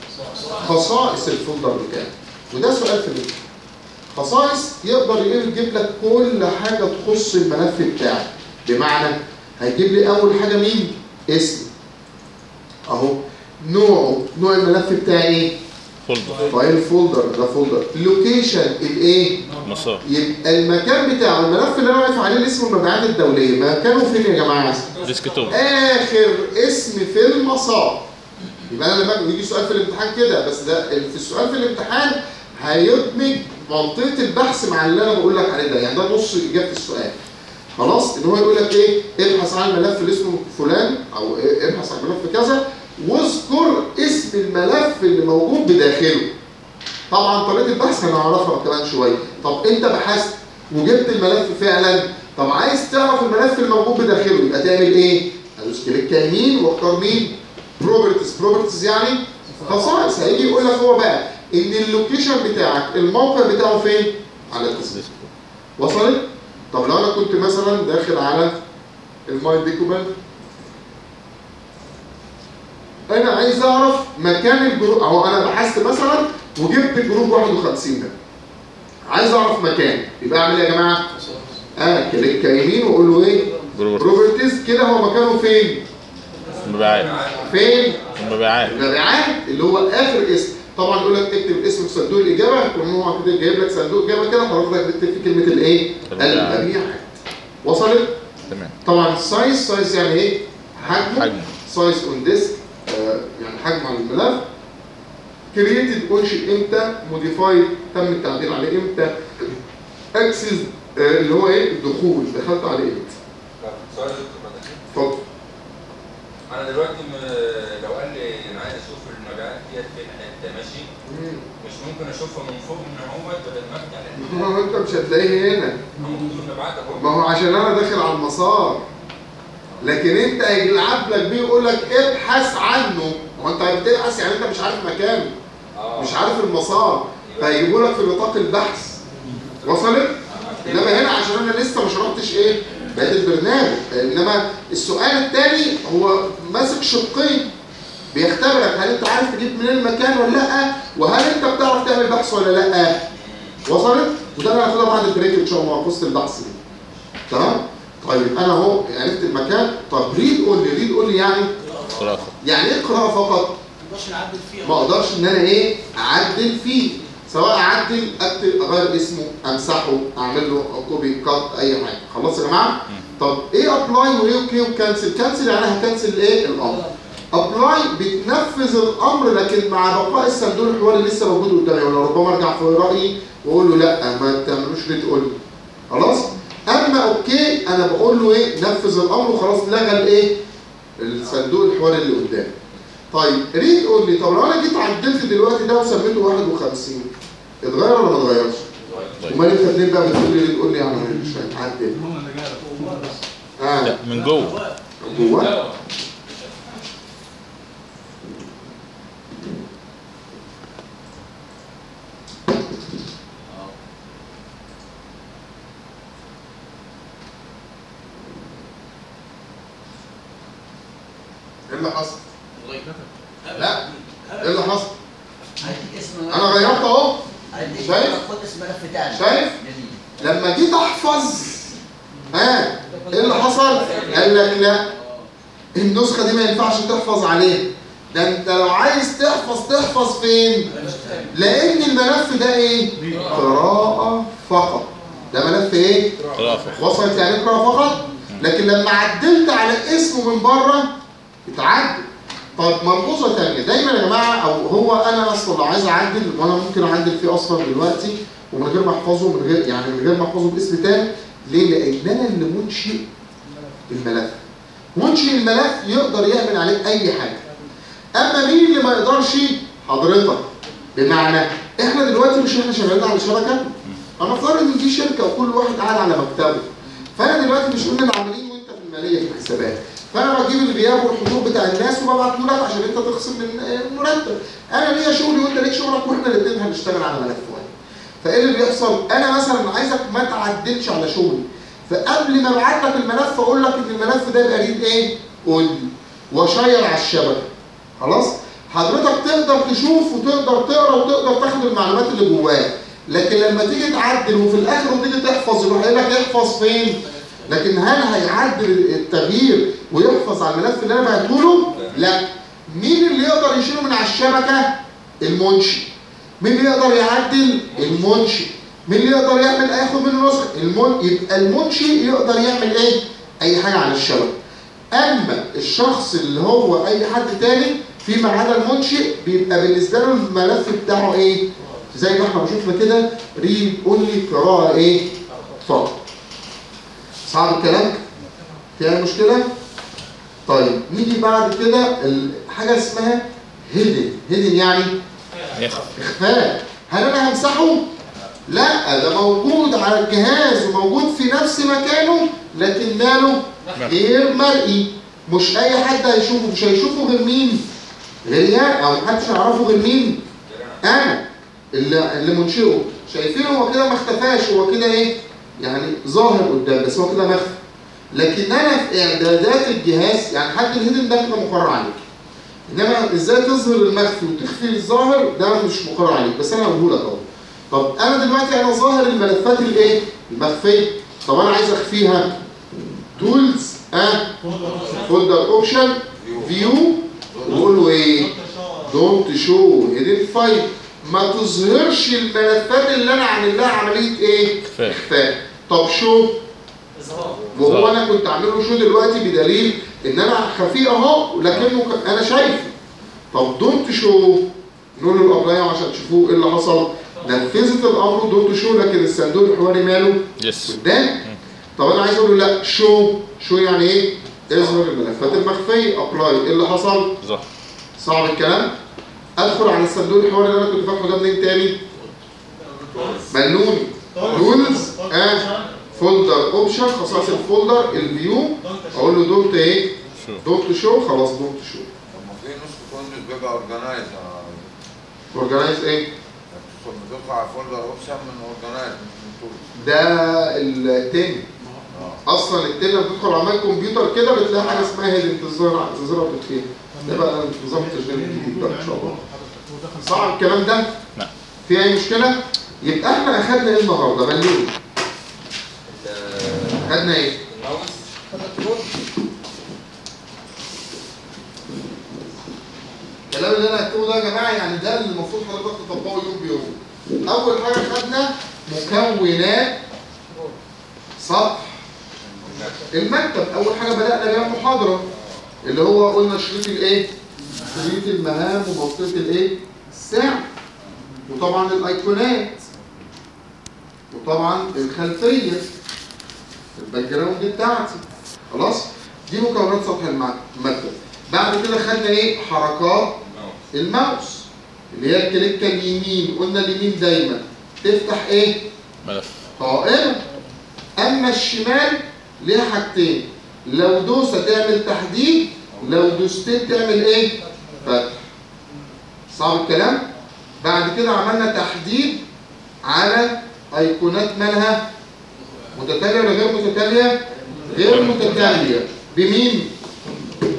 خصائص الفولدر بتاعي وده سؤال في الامتحان خصائص يقدر يجيب لك كل حاجه تخص الملف بتاعك بمعنى هيجيب لي اول حاجه مين اسم اهو نوعه نوع الملف بتاعي ايه فولدر فايل فولدر ده فولدر لوكيشن الايه مسار يبقى المكان بتاعه الملف اللي انا واقف عليه اللي اسمه المبيعات الدوليه مكانه فين يا جماعه ديسكتوب اخر اسم في المسار يبقى انا لما يجي سؤال في الامتحان كده بس ده في السؤال في الامتحان هيدمج منطقه البحث مع اللي انا بقول لك عليه ده يعني ده نص اجابه السؤال خلاص ان هو يقول لك ايه ابحث عن الملف اللي اسمه فلان او إيه ابحث عن ملف كذا واذكر اسم الملف اللي موجود بداخله طبعا طريقه البحث هنعرفها كمان شويه طب انت بحثت وجبت الملف فعلا طب عايز تعرف الملف الموجود بداخله يبقى تعمل ايه ادوس كليك يمين واختار مين بروبرتيز بروبرتيز يعني خصائص هيجي يقول لك هو بقى ان اللوكيشن بتاعك الموقع بتاعه فين على الديسك وصلت طب لو انا كنت مثلا داخل على الماي ديكوبال انا عايز اعرف مكان الجروب او انا بحثت مثلا وجبت الجروب 51 ده عايز اعرف مكان يبقى اعمل ايه يا جماعه اه كليك يمين واقول له ايه بروبرتيز بروبرتيز كده هو مكانه فين مبيعات فين مبيعات المبيعات اللي هو اخر اسم طبعا يقول لك اكتب الاسم في صندوق الاجابه يكون هو كده جايب لك صندوق اجابه كده حضرتك بتكتب في كلمه الايه المبيعات. المبيعات وصلت تمام طبعا السايز سايز يعني ايه حجمه حجمه. سايز اون ديسك يعني حجم على الملف كرييتد انشئ امتى موديفايد تم التعديل عليه امتى اكسس اللي هو ايه الدخول دخلت عليه امتى طب سؤال يا دكتور بعد كده. اتفضل انا دلوقتي م- لو قال لي انا عايز اشوف المبيعات ديت فين حته ماشي مش ممكن اشوفها من فوق من اهوت بدل ما افتح ما هو انت مش هتلاقيه هنا ممكن المبيعات ما اهو هو عشان انا داخل على المسار لكن انت هيلعب لك بيه يقول لك ابحث عنه هو انت بتبحث يعني انت مش عارف مكانه اه مش عارف المسار فهيجيبوا لك في نطاق البحث وصلت؟ انما هنا عشان انا لسه ما شرحتش ايه؟ بقيه البرنامج انما السؤال الثاني هو ماسك شقين بيختبرك هل انت عارف تجيب منين المكان ولا لا؟ وهل انت بتعرف تعمل بحث ولا لا؟ وصلت؟ وده انا هاخدها بعد البريك ان شاء الله قصه البحث دي. تمام؟ طيب انا اهو عرفت المكان طب ريد قول لي ريد قول لي يعني خرافة يعني ايه قراءه فقط؟ ما نقدرش نعدل فيه ما اقدرش ان انا ايه اعدل فيه سواء اعدل اكتب اغير اسمه امسحه اعمل له كوبي كات اي حاجه خلاص يا جماعه طب ايه ابلاي وايه اوكي وكانسل كانسل يعني انا هكنسل ايه الامر ابلاي بتنفذ الامر لكن مع بقاء الصندوق الحواري لسه موجود قدامي ولا ربما ارجع في رايي واقول له لا ما تعملوش ليه تقول لي خلاص اما اوكي انا بقول له ايه نفذ الامر وخلاص لغى الايه الصندوق الحواري اللي قدامي طيب ريد قول لي طب لو انا جيت عدلت دلوقتي ده وسميته 51 اتغير ولا ما اتغيرش؟ طيب. امال انت اتنين بقى بتقول لي ريد قول لي يعني مش هنعدل هم اللي جاية اه لا من جوه جوه دواء. ايه اللي حصل؟ لا ايه اللي حصل؟ هديك اسم انا غيرت اهو هديك شايف؟ خد اسم ملف تاني شايف؟ جديد لما جيت احفظ ها ايه اللي حصل؟ قال لك لا النسخه دي ما ينفعش تحفظ عليها ده انت لو عايز تحفظ تحفظ فين؟ لان الملف ده ايه؟ قراءه فقط ده ملف ايه؟ خرافة وصلت يعني اقرا فقط لكن لما عدلت على اسمه من بره اتعدل طب ملحوظه ثانيه دايما يا جماعه او هو انا اصلا لو عايز اعدل وانا ممكن اعدل فيه اصلا دلوقتي ومن غير ما احفظه من غير يعني من غير ما احفظه باسم تاني ليه؟ لان انا اللي منشئ الملف منشئ الملف يقدر يعمل عليه اي حاجه اما مين اللي ما يقدرش حضرتك بمعنى احنا دلوقتي مش احنا شغالين على شبكه انا افترض ان دي شركه وكل واحد قاعد على مكتبه فانا دلوقتي مش قلنا العاملين وانت في الماليه في الحسابات فانا بجيب الغياب والحضور بتاع الناس وببعته لك عشان انت تخصم من المرتب انا ليا شغلي وانت ليك شغلك واحنا الاثنين هنشتغل على ملف واحد فايه اللي بيحصل انا مثلا عايزك ما تعدلش على شغلي فقبل ما ابعت لك الملف اقول لك ان الملف ده يبقى ريد ايه قول لي واشير على الشبكه خلاص حضرتك تقدر تشوف وتقدر تقرا وتقدر تاخد المعلومات اللي جواه لكن لما تيجي تعدل وفي الاخر وتيجي تحفظ يروح قايل لك احفظ فين لكن هل هيعدل التغيير ويحفظ على الملف اللي انا بعته له لا مين اللي يقدر يشيله من على الشبكه المنشئ مين اللي يقدر يعدل المنشئ مين اللي يقدر يعمل ياخد منه نسخه المن... يبقى المنشئ يقدر يعمل ايه اي حاجه على الشبكه اما الشخص اللي هو اي حد تاني فيما عدا المنشئ بيبقى بالنسبه له الملف بتاعه ايه زي ما احنا شفنا كده ريد اونلي قراءه ايه فقط صعب الكلام في اي مشكله طيب نيجي بعد كده ال- حاجه اسمها هيدن هيدن يعني يخف اخفاء هل انا همسحه لا ده موجود على الجهاز وموجود في نفس مكانه لكن ماله غير مرئي مش اي حد هيشوفه مش هيشوفه غير مين غير يعني او محدش يعرفه غير مين انا اللي اللي منشئه شايفين هو كده ما اختفاش هو كده ايه يعني ظاهر قدام بس هو كده مخفي لكن انا في اعدادات الجهاز يعني حد الهيدن ده كده مقرر عليك انما ازاي تظهر المخفي وتخفي الظاهر ده مش مقرر عليك بس انا هقوله لك اهو طب انا دلوقتي انا ظاهر الملفات الايه المخفيه طب انا عايز اخفيها تولز اه فولدر اوبشن فيو وقول له ايه دونت شو هيدن فايل ما تظهرش الملفات اللي انا عامل لها عمليه ايه إخفاء. اخفاء طب شو وهو انا كنت عامل له شو دلوقتي بدليل ان انا خفيه اهو لكنه ك- انا شايفه طب دونت شو نقول له الابلاي عشان تشوفوه ايه اللي حصل نفذت الامر دونت شو لكن الصندوق الحواري ماله يس قدام طب انا عايز اقول له لا شو شو يعني ايه اظهر الملفات المخفيه ابلاي ايه اللي حصل ظهر صعب الكلام ادخل على الصندوق الحواري اللي انا كنت فاكره ده منين تاني ملوني تولز اه فولدر اوبشن خصائص الفولدر الفيو اقول له دونت ايه شو دونت شو خلاص دونت شو طب ما في نسخة ويندوز بيبقى اورجنايز اورجنايز ايه بتدخل على فولدر اوبشن من اورجنايز مش من تولز ده التاني اصلا التاني لما تدخل على ماي كمبيوتر كده بتلاقي حاجه اسمها هيدن تظهر تظهر فين ده بقى نظام التشغيل الجديد بقى ان شاء الله صعب الكلام ده نعم. في اي مشكله يبقى احنا اخدنا ايه النهارده بلون ال- اخدنا ايه الماوس الكلام اللي انا هكتبه ده يا جماعه يعني ده اللي المفروض حضرتك تطبقه يوم بيوم اول حاجه خدنا مكونات سطح المكتب اول حاجه بدانا بيها المحاضره اللي هو قلنا شريط الايه شريط المهام ومنطقه الايه الساعه وطبعا الايقونات وطبعا الخلفيه الباك جراوند بتاعتي خلاص دي مكونات سطح المع- المكتب بعد كده خدنا ايه حركات الماوس الماوس اللي هي الكليكه اليمين قلنا اليمين دايما تفتح ايه ملف قائمه اما الشمال ليها حاجتين لو دوسه تعمل تحديد لو دوستين تعمل ايه فتح صعب الكلام بعد كده عملنا تحديد على ايقونات مالها متتاليه ولا غير متتاليه غير متتاليه بمين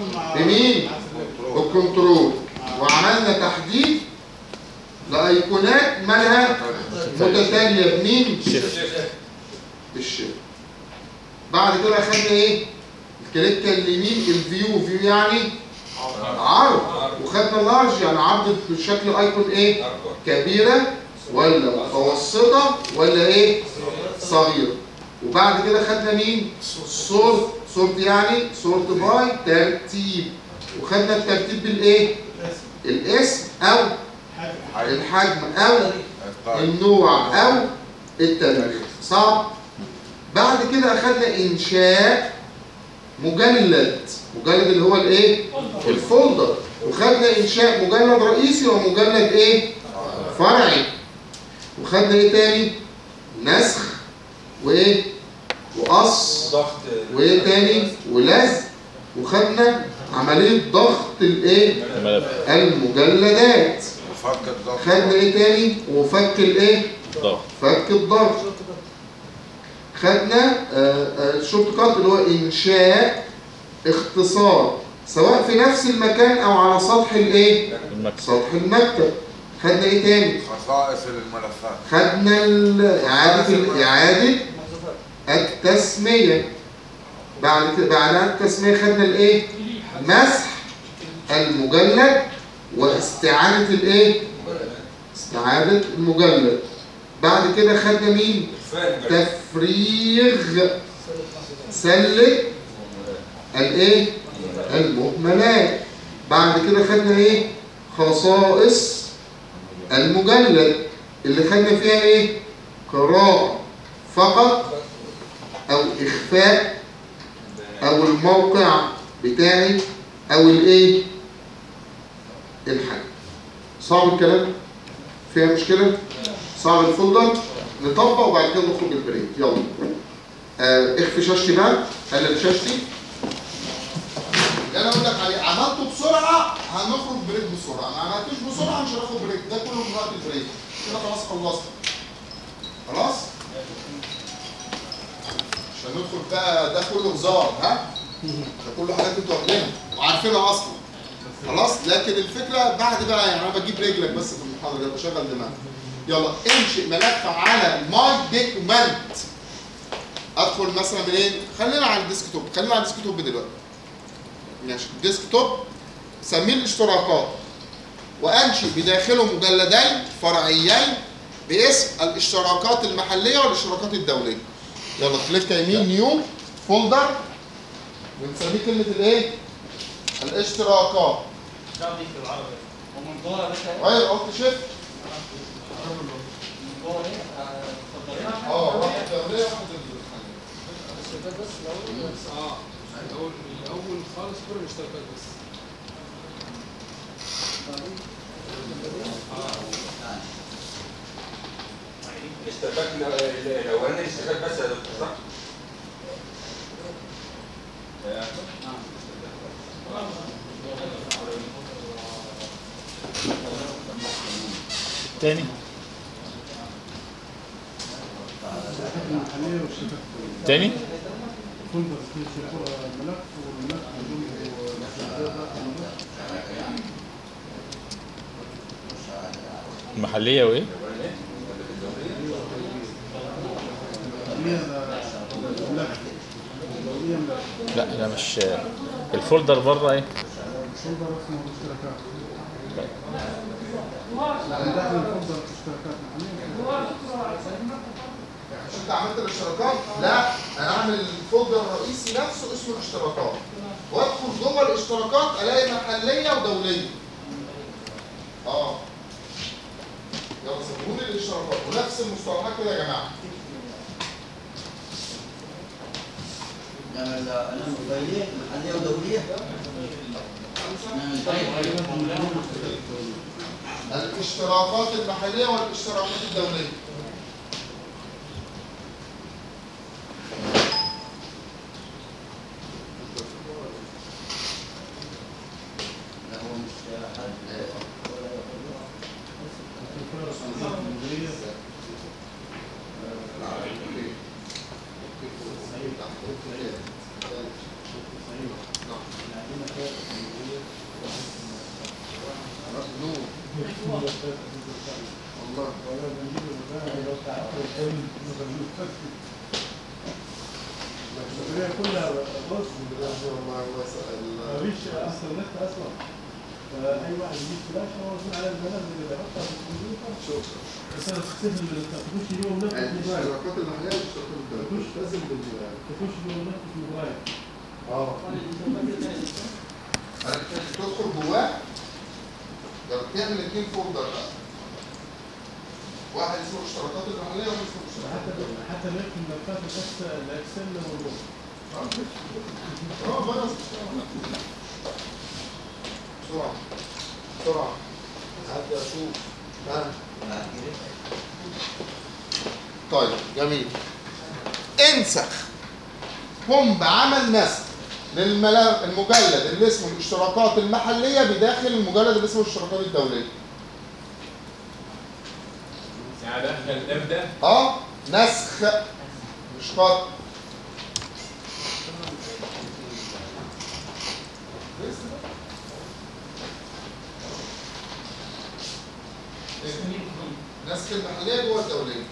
مع بمين؟ مع السلك. بالكنترول وعملنا تحديد لايقونات مالها متتاليه بمين؟ بالشيفت بعد كده خدنا ايه؟ الكليكه اليمين الفيو فيو يعني عرض وخدنا لارج يعني عرض بشكل ايكون ايه؟ اكبر كبيره ولا متوسطه ولا ايه؟ صغيره وبعد كده خدنا مين؟ صورت صورت يعني صورت باي ترتيب وخدنا الترتيب بالايه؟ الاسم او حاجة. الحجم او الطيب. النوع او التاريخ صعب بعد كده اخدنا انشاء مجلد مجلد اللي هو الايه الفولدر وخدنا انشاء مجلد رئيسي ومجلد ايه فرعي وخدنا ايه تاني نسخ وايه وقص ضغط وايه تاني ولزق وخدنا عمليه ضغط الايه الملف المجلدات وفك الضغط خدنا ايه تاني وفك الايه ضغط فك الضغط خدنا آه، آه، الشورت كات اللي هو انشاء اختصار سواء في نفس المكان او على سطح الايه المكتب سطح المكتب خدنا ايه تاني خصائص الملفات خدنا ال- اعاده اعاده التسميه بعد كده بعد إعادة التسميه خدنا الايه مسح المجلد واستعاده الايه استعاده المجلد بعد كده خدنا مين فاهم تفريغ سلة الايه المهملات بعد كده خدنا ايه خصائص المجلد اللي خدنا فيها ايه قراءة فقط او اخفاء او الموقع بتاعي او الايه الحاجة صعب الكلام فيها مشكلة صعب الفولدر نطبق وبعد كده نخرج البريك يلا آه اخفي شاشتي بقى قلل شاشتي اللي انا اقول لك عليه عملته بسرعه هنخرج بريك بسرعه ما عملتوش بسرعه مش هناخد بريك ده كله من وقت البريك كده خلاص خلصت خلاص مش هندخل بقى ده كله هزار ها ده كله حاجات انتوا واخدينها وعارفينها اصلا خلاص لكن الفكره بعد بقى يعني انا بجيب رجلك بس في المحاضره ده بشغل دماغك يلا انشئ ملف على ماي دوكيومنت ادخل مثلا منين خلينا على الديسكتوب خلينا على الديسكتوب دلوقتي ماشي الديسكتوب سميه الاشتراكات وانشئ بداخله مجلدين فرعيين باسم الاشتراكات المحليه والاشتراكات الدوليه يلا كليك يمين نيو فولدر ونسميه كلمه الايه الاشتراكات شعبي في العربي ومن جوه يا باشا غير قلت شيفت من جوه ايه آه، اتفضل اه واحد دوليه واحد الحاجة. اه الاول الاول خالص كل الاشتراكات بس الاشتراكات الأ- الاولاني الاشتراكات بس يا دكتور صح؟ تاني الشركات المحلية والشركات تاني فولدر فيه شركة ملف والملف بدون المحلية وايه؟ هي ملف هي ملف لا لا مش الفولدر بره ايه؟ فولدر اسمه اشتراكات يعني داخل الفولدر اشتراكات محلية مش انت عملت الاشتراكات؟ لا انا اعمل الفولدر الرئيسي نفسه اسمه الاشتراكات وادخل جوه الاشتراكات الاقي محليه ودوليه اه يلا سيبوني الاشتراكات ونفس المصطلحات كده يا جماعه نعمل نعمل دولية محلية ودولية نعمل الاشتراكات المحليه والاشتراكات الدوليه لا هو مش حد ايه؟ يعني عندنا فيها تكنولوجيا نور والله ولا بنجيب الرباعي اللي هو بتاع الفيلم التكنولوجيا كلها بص والله الله يسأل مفيش اصلا نت اصلا فاي واحد يجيب فلاش هو مسؤول على البلد اللي بيحطها في الكمبيوتر شوف بس انا تستخدم تخش اليوم نفس الموبايل الشبكات المحلية والشبكات الدولية لازم بال تخش اليوم نفس الموبايل اه تدخل جواه ده بتعمل اتنين فولدر بقى واحد اسمه الاشتراكات المحلية وواحد اسمه الاشتراكات حتى حتى بيكتب ملفات بس الاكسل والوورد اه بس بسرعة بسرعة هبدأ أشوف ها بعد كده طيب جميل انسخ قم بعمل نسخ للمجلد اللي اسمه الاشتراكات المحلية بداخل المجلد اللي اسمه الاشتراكات الدولية يعني دخل ده بده اه نسخ مش قط نسخ المحلية جوه الدولية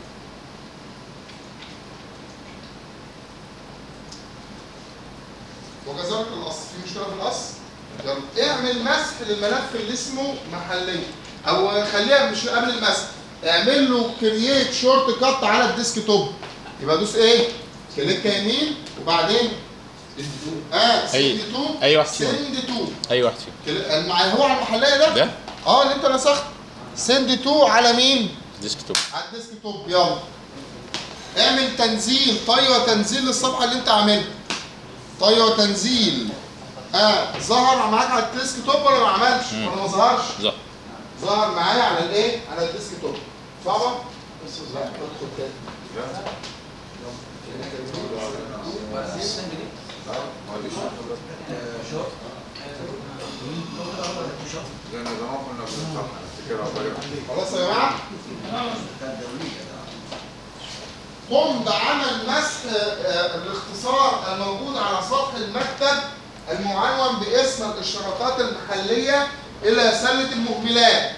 وكذلك الأصل في مشكلة في الأصل يلا اعمل مسح للملف اللي اسمه محلية أو خليها مش قبل المسح اعمل له كرييت شورت كات على الديسك توب يبقى دوس ايه؟ كليك يمين وبعدين اه أي- سند تو أي واحد فيهم. سند تو اي واحد فيهم كل- المع- هو على المحلية ده؟ ده اه اللي انت نسخت سند تو على مين؟ ديسك توب على الديسك توب يلا اعمل تنزيل طي وتنزيل للصفحه اللي انت عاملها طي وتنزيل اه ظهر معاك على الديسك توب ولا ما عملش مم. ولا ما ظهرش ظهر ظهر معايا على الايه على الديسك توب صعبه لا ادخل تاني زي ما زمان كنا بنصحى نفتكرها طريقة خلاص يا جماعه كانت دولية ده قم بعمل مسح آه، الاختصار الموجود على سطح المكتب المعنون باسم الاشتراكات المحلية إلى سلة المهملات.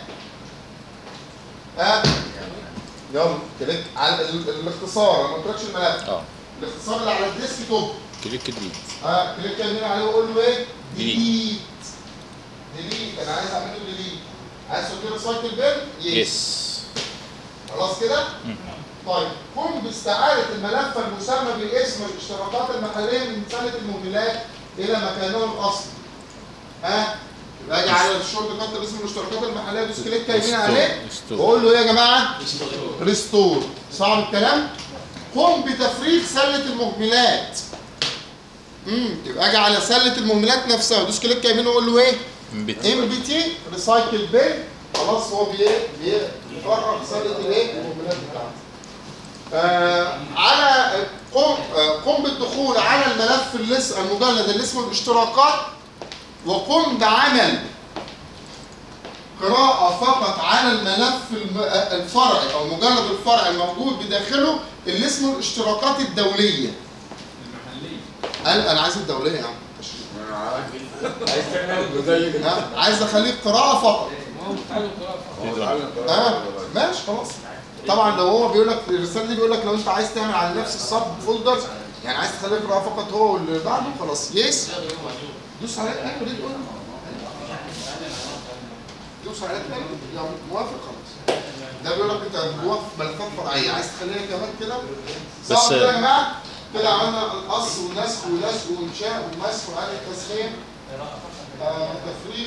ها؟ يلا كليك على ال- الاختصار أنا ما قلتلكش الملف. اه الاختصار اللي على الديسك توب. كليك ديليت ها كليك يمين عليه وقول له ايه؟ Delete. ديليت. ديليت أنا عايز أعمل له ديليت. عايز تحط ريسايكل بين؟ يس خلاص كده؟ مم. طيب قم باستعادة الملف المسمى باسم الاشتراكات المحلية من سنة المهملات إلى مكانه الأصلي. ها؟ يبقى اجي على الشورت كات اللي اسمه الاشتراكات المحلية دوس كليك يمين Restore. عليه Restore. واقول له ايه يا جماعة؟ ريستور. صعب الكلام؟ قم بتفريغ سلة المهملات. امم يبقى اجي على سلة المهملات نفسها دوس كليك يمين واقول له ايه؟ بت ام بي تي ريسايكل بين خلاص هو بي بي- بيفرغ سله الايه المهملات بتاعته آه على قم آه قم بالدخول على الملف اللي اس- المجلد اللي اسمه الاشتراكات وقم بعمل قراءة فقط على الملف الم- آه، الفرعي أو المجلد الفرعي الموجود بداخله اللي اسمه الاشتراكات الدولية. المحليه قال أنا عايز الدولية يا عم. أنا عارف عايز تعمل ها؟ عايز أخليه قراءة فقط. ما هو بتاعه قراءة هو اتعلم طريقة اه دلوقتي. ماشي خلاص طبعا لو هو بيقول لك الرساله دي بيقول لك لو انت عايز تعمل على نفس السب فولدر يعني عايز تخليه يقرا فقط هو واللي بعده خلاص يس دوس على ايوه ليه تقول دوس على تاني يعني موافق خلاص ده بيقول لك انت جوه ملفات فرعيه عايز تخليها كمان كده بس- صعب كده يا جماعه كده عملنا القص والنسخ ولزق وانشاء ومسح وعلى التسخين آه تفريغ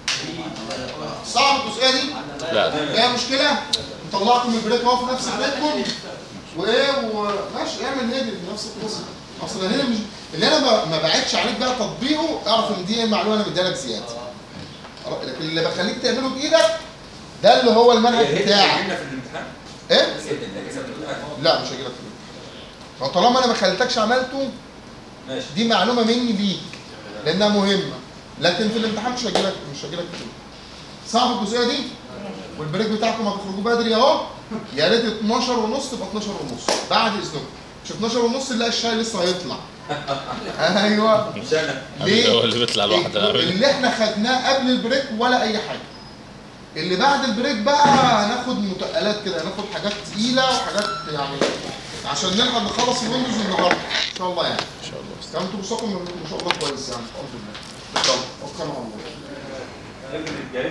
صعب الجزئيه دي لا فيها مشكلة طلعكم من البريك اهو في نفس بريككم وايه وماشي اعمل هيدي بنفس القصة اصل هنا مش اللي انا ما- ما بعدش عليك بقى تطبيقه اعرف ان دي المعلومة انا مديها لك زيادة لكن اللي بخليك تعمله بايدك ده اللي هو المنهج بتاعك هنا في الامتحان ايه؟ الهيد اللي لا مش هجيلك في الامتحان. طالما انا ما خليتكش عملته ماشي دي معلومة مني ليك لانها مهمة لكن في الامتحان مش هجيلك مش هجيلك في الامتحان. صعب الجزئية دي والبريك بتاعكم هتخرجوا بدري اهو يا ريت 12 ونص تبقى 12 ونص بعد اذنكم مش 12 ونص نلاقي الشاي لسه هيطلع ايوه مش انا ليه؟ هو اللي بيطلع لوحده اللي احنا خدناه قبل البريك ولا اي حاجه اللي بعد البريك بقى هناخد متقلات كده هناخد حاجات تقيله وحاجات يعني عشان نلحق نخلص الويندوز النهارده ان شاء الله يعني ان شاء الله كان انتوا بصوتكم ما شاء الله كويس يعني الحمد لله ان شاء الله توكلوا على الله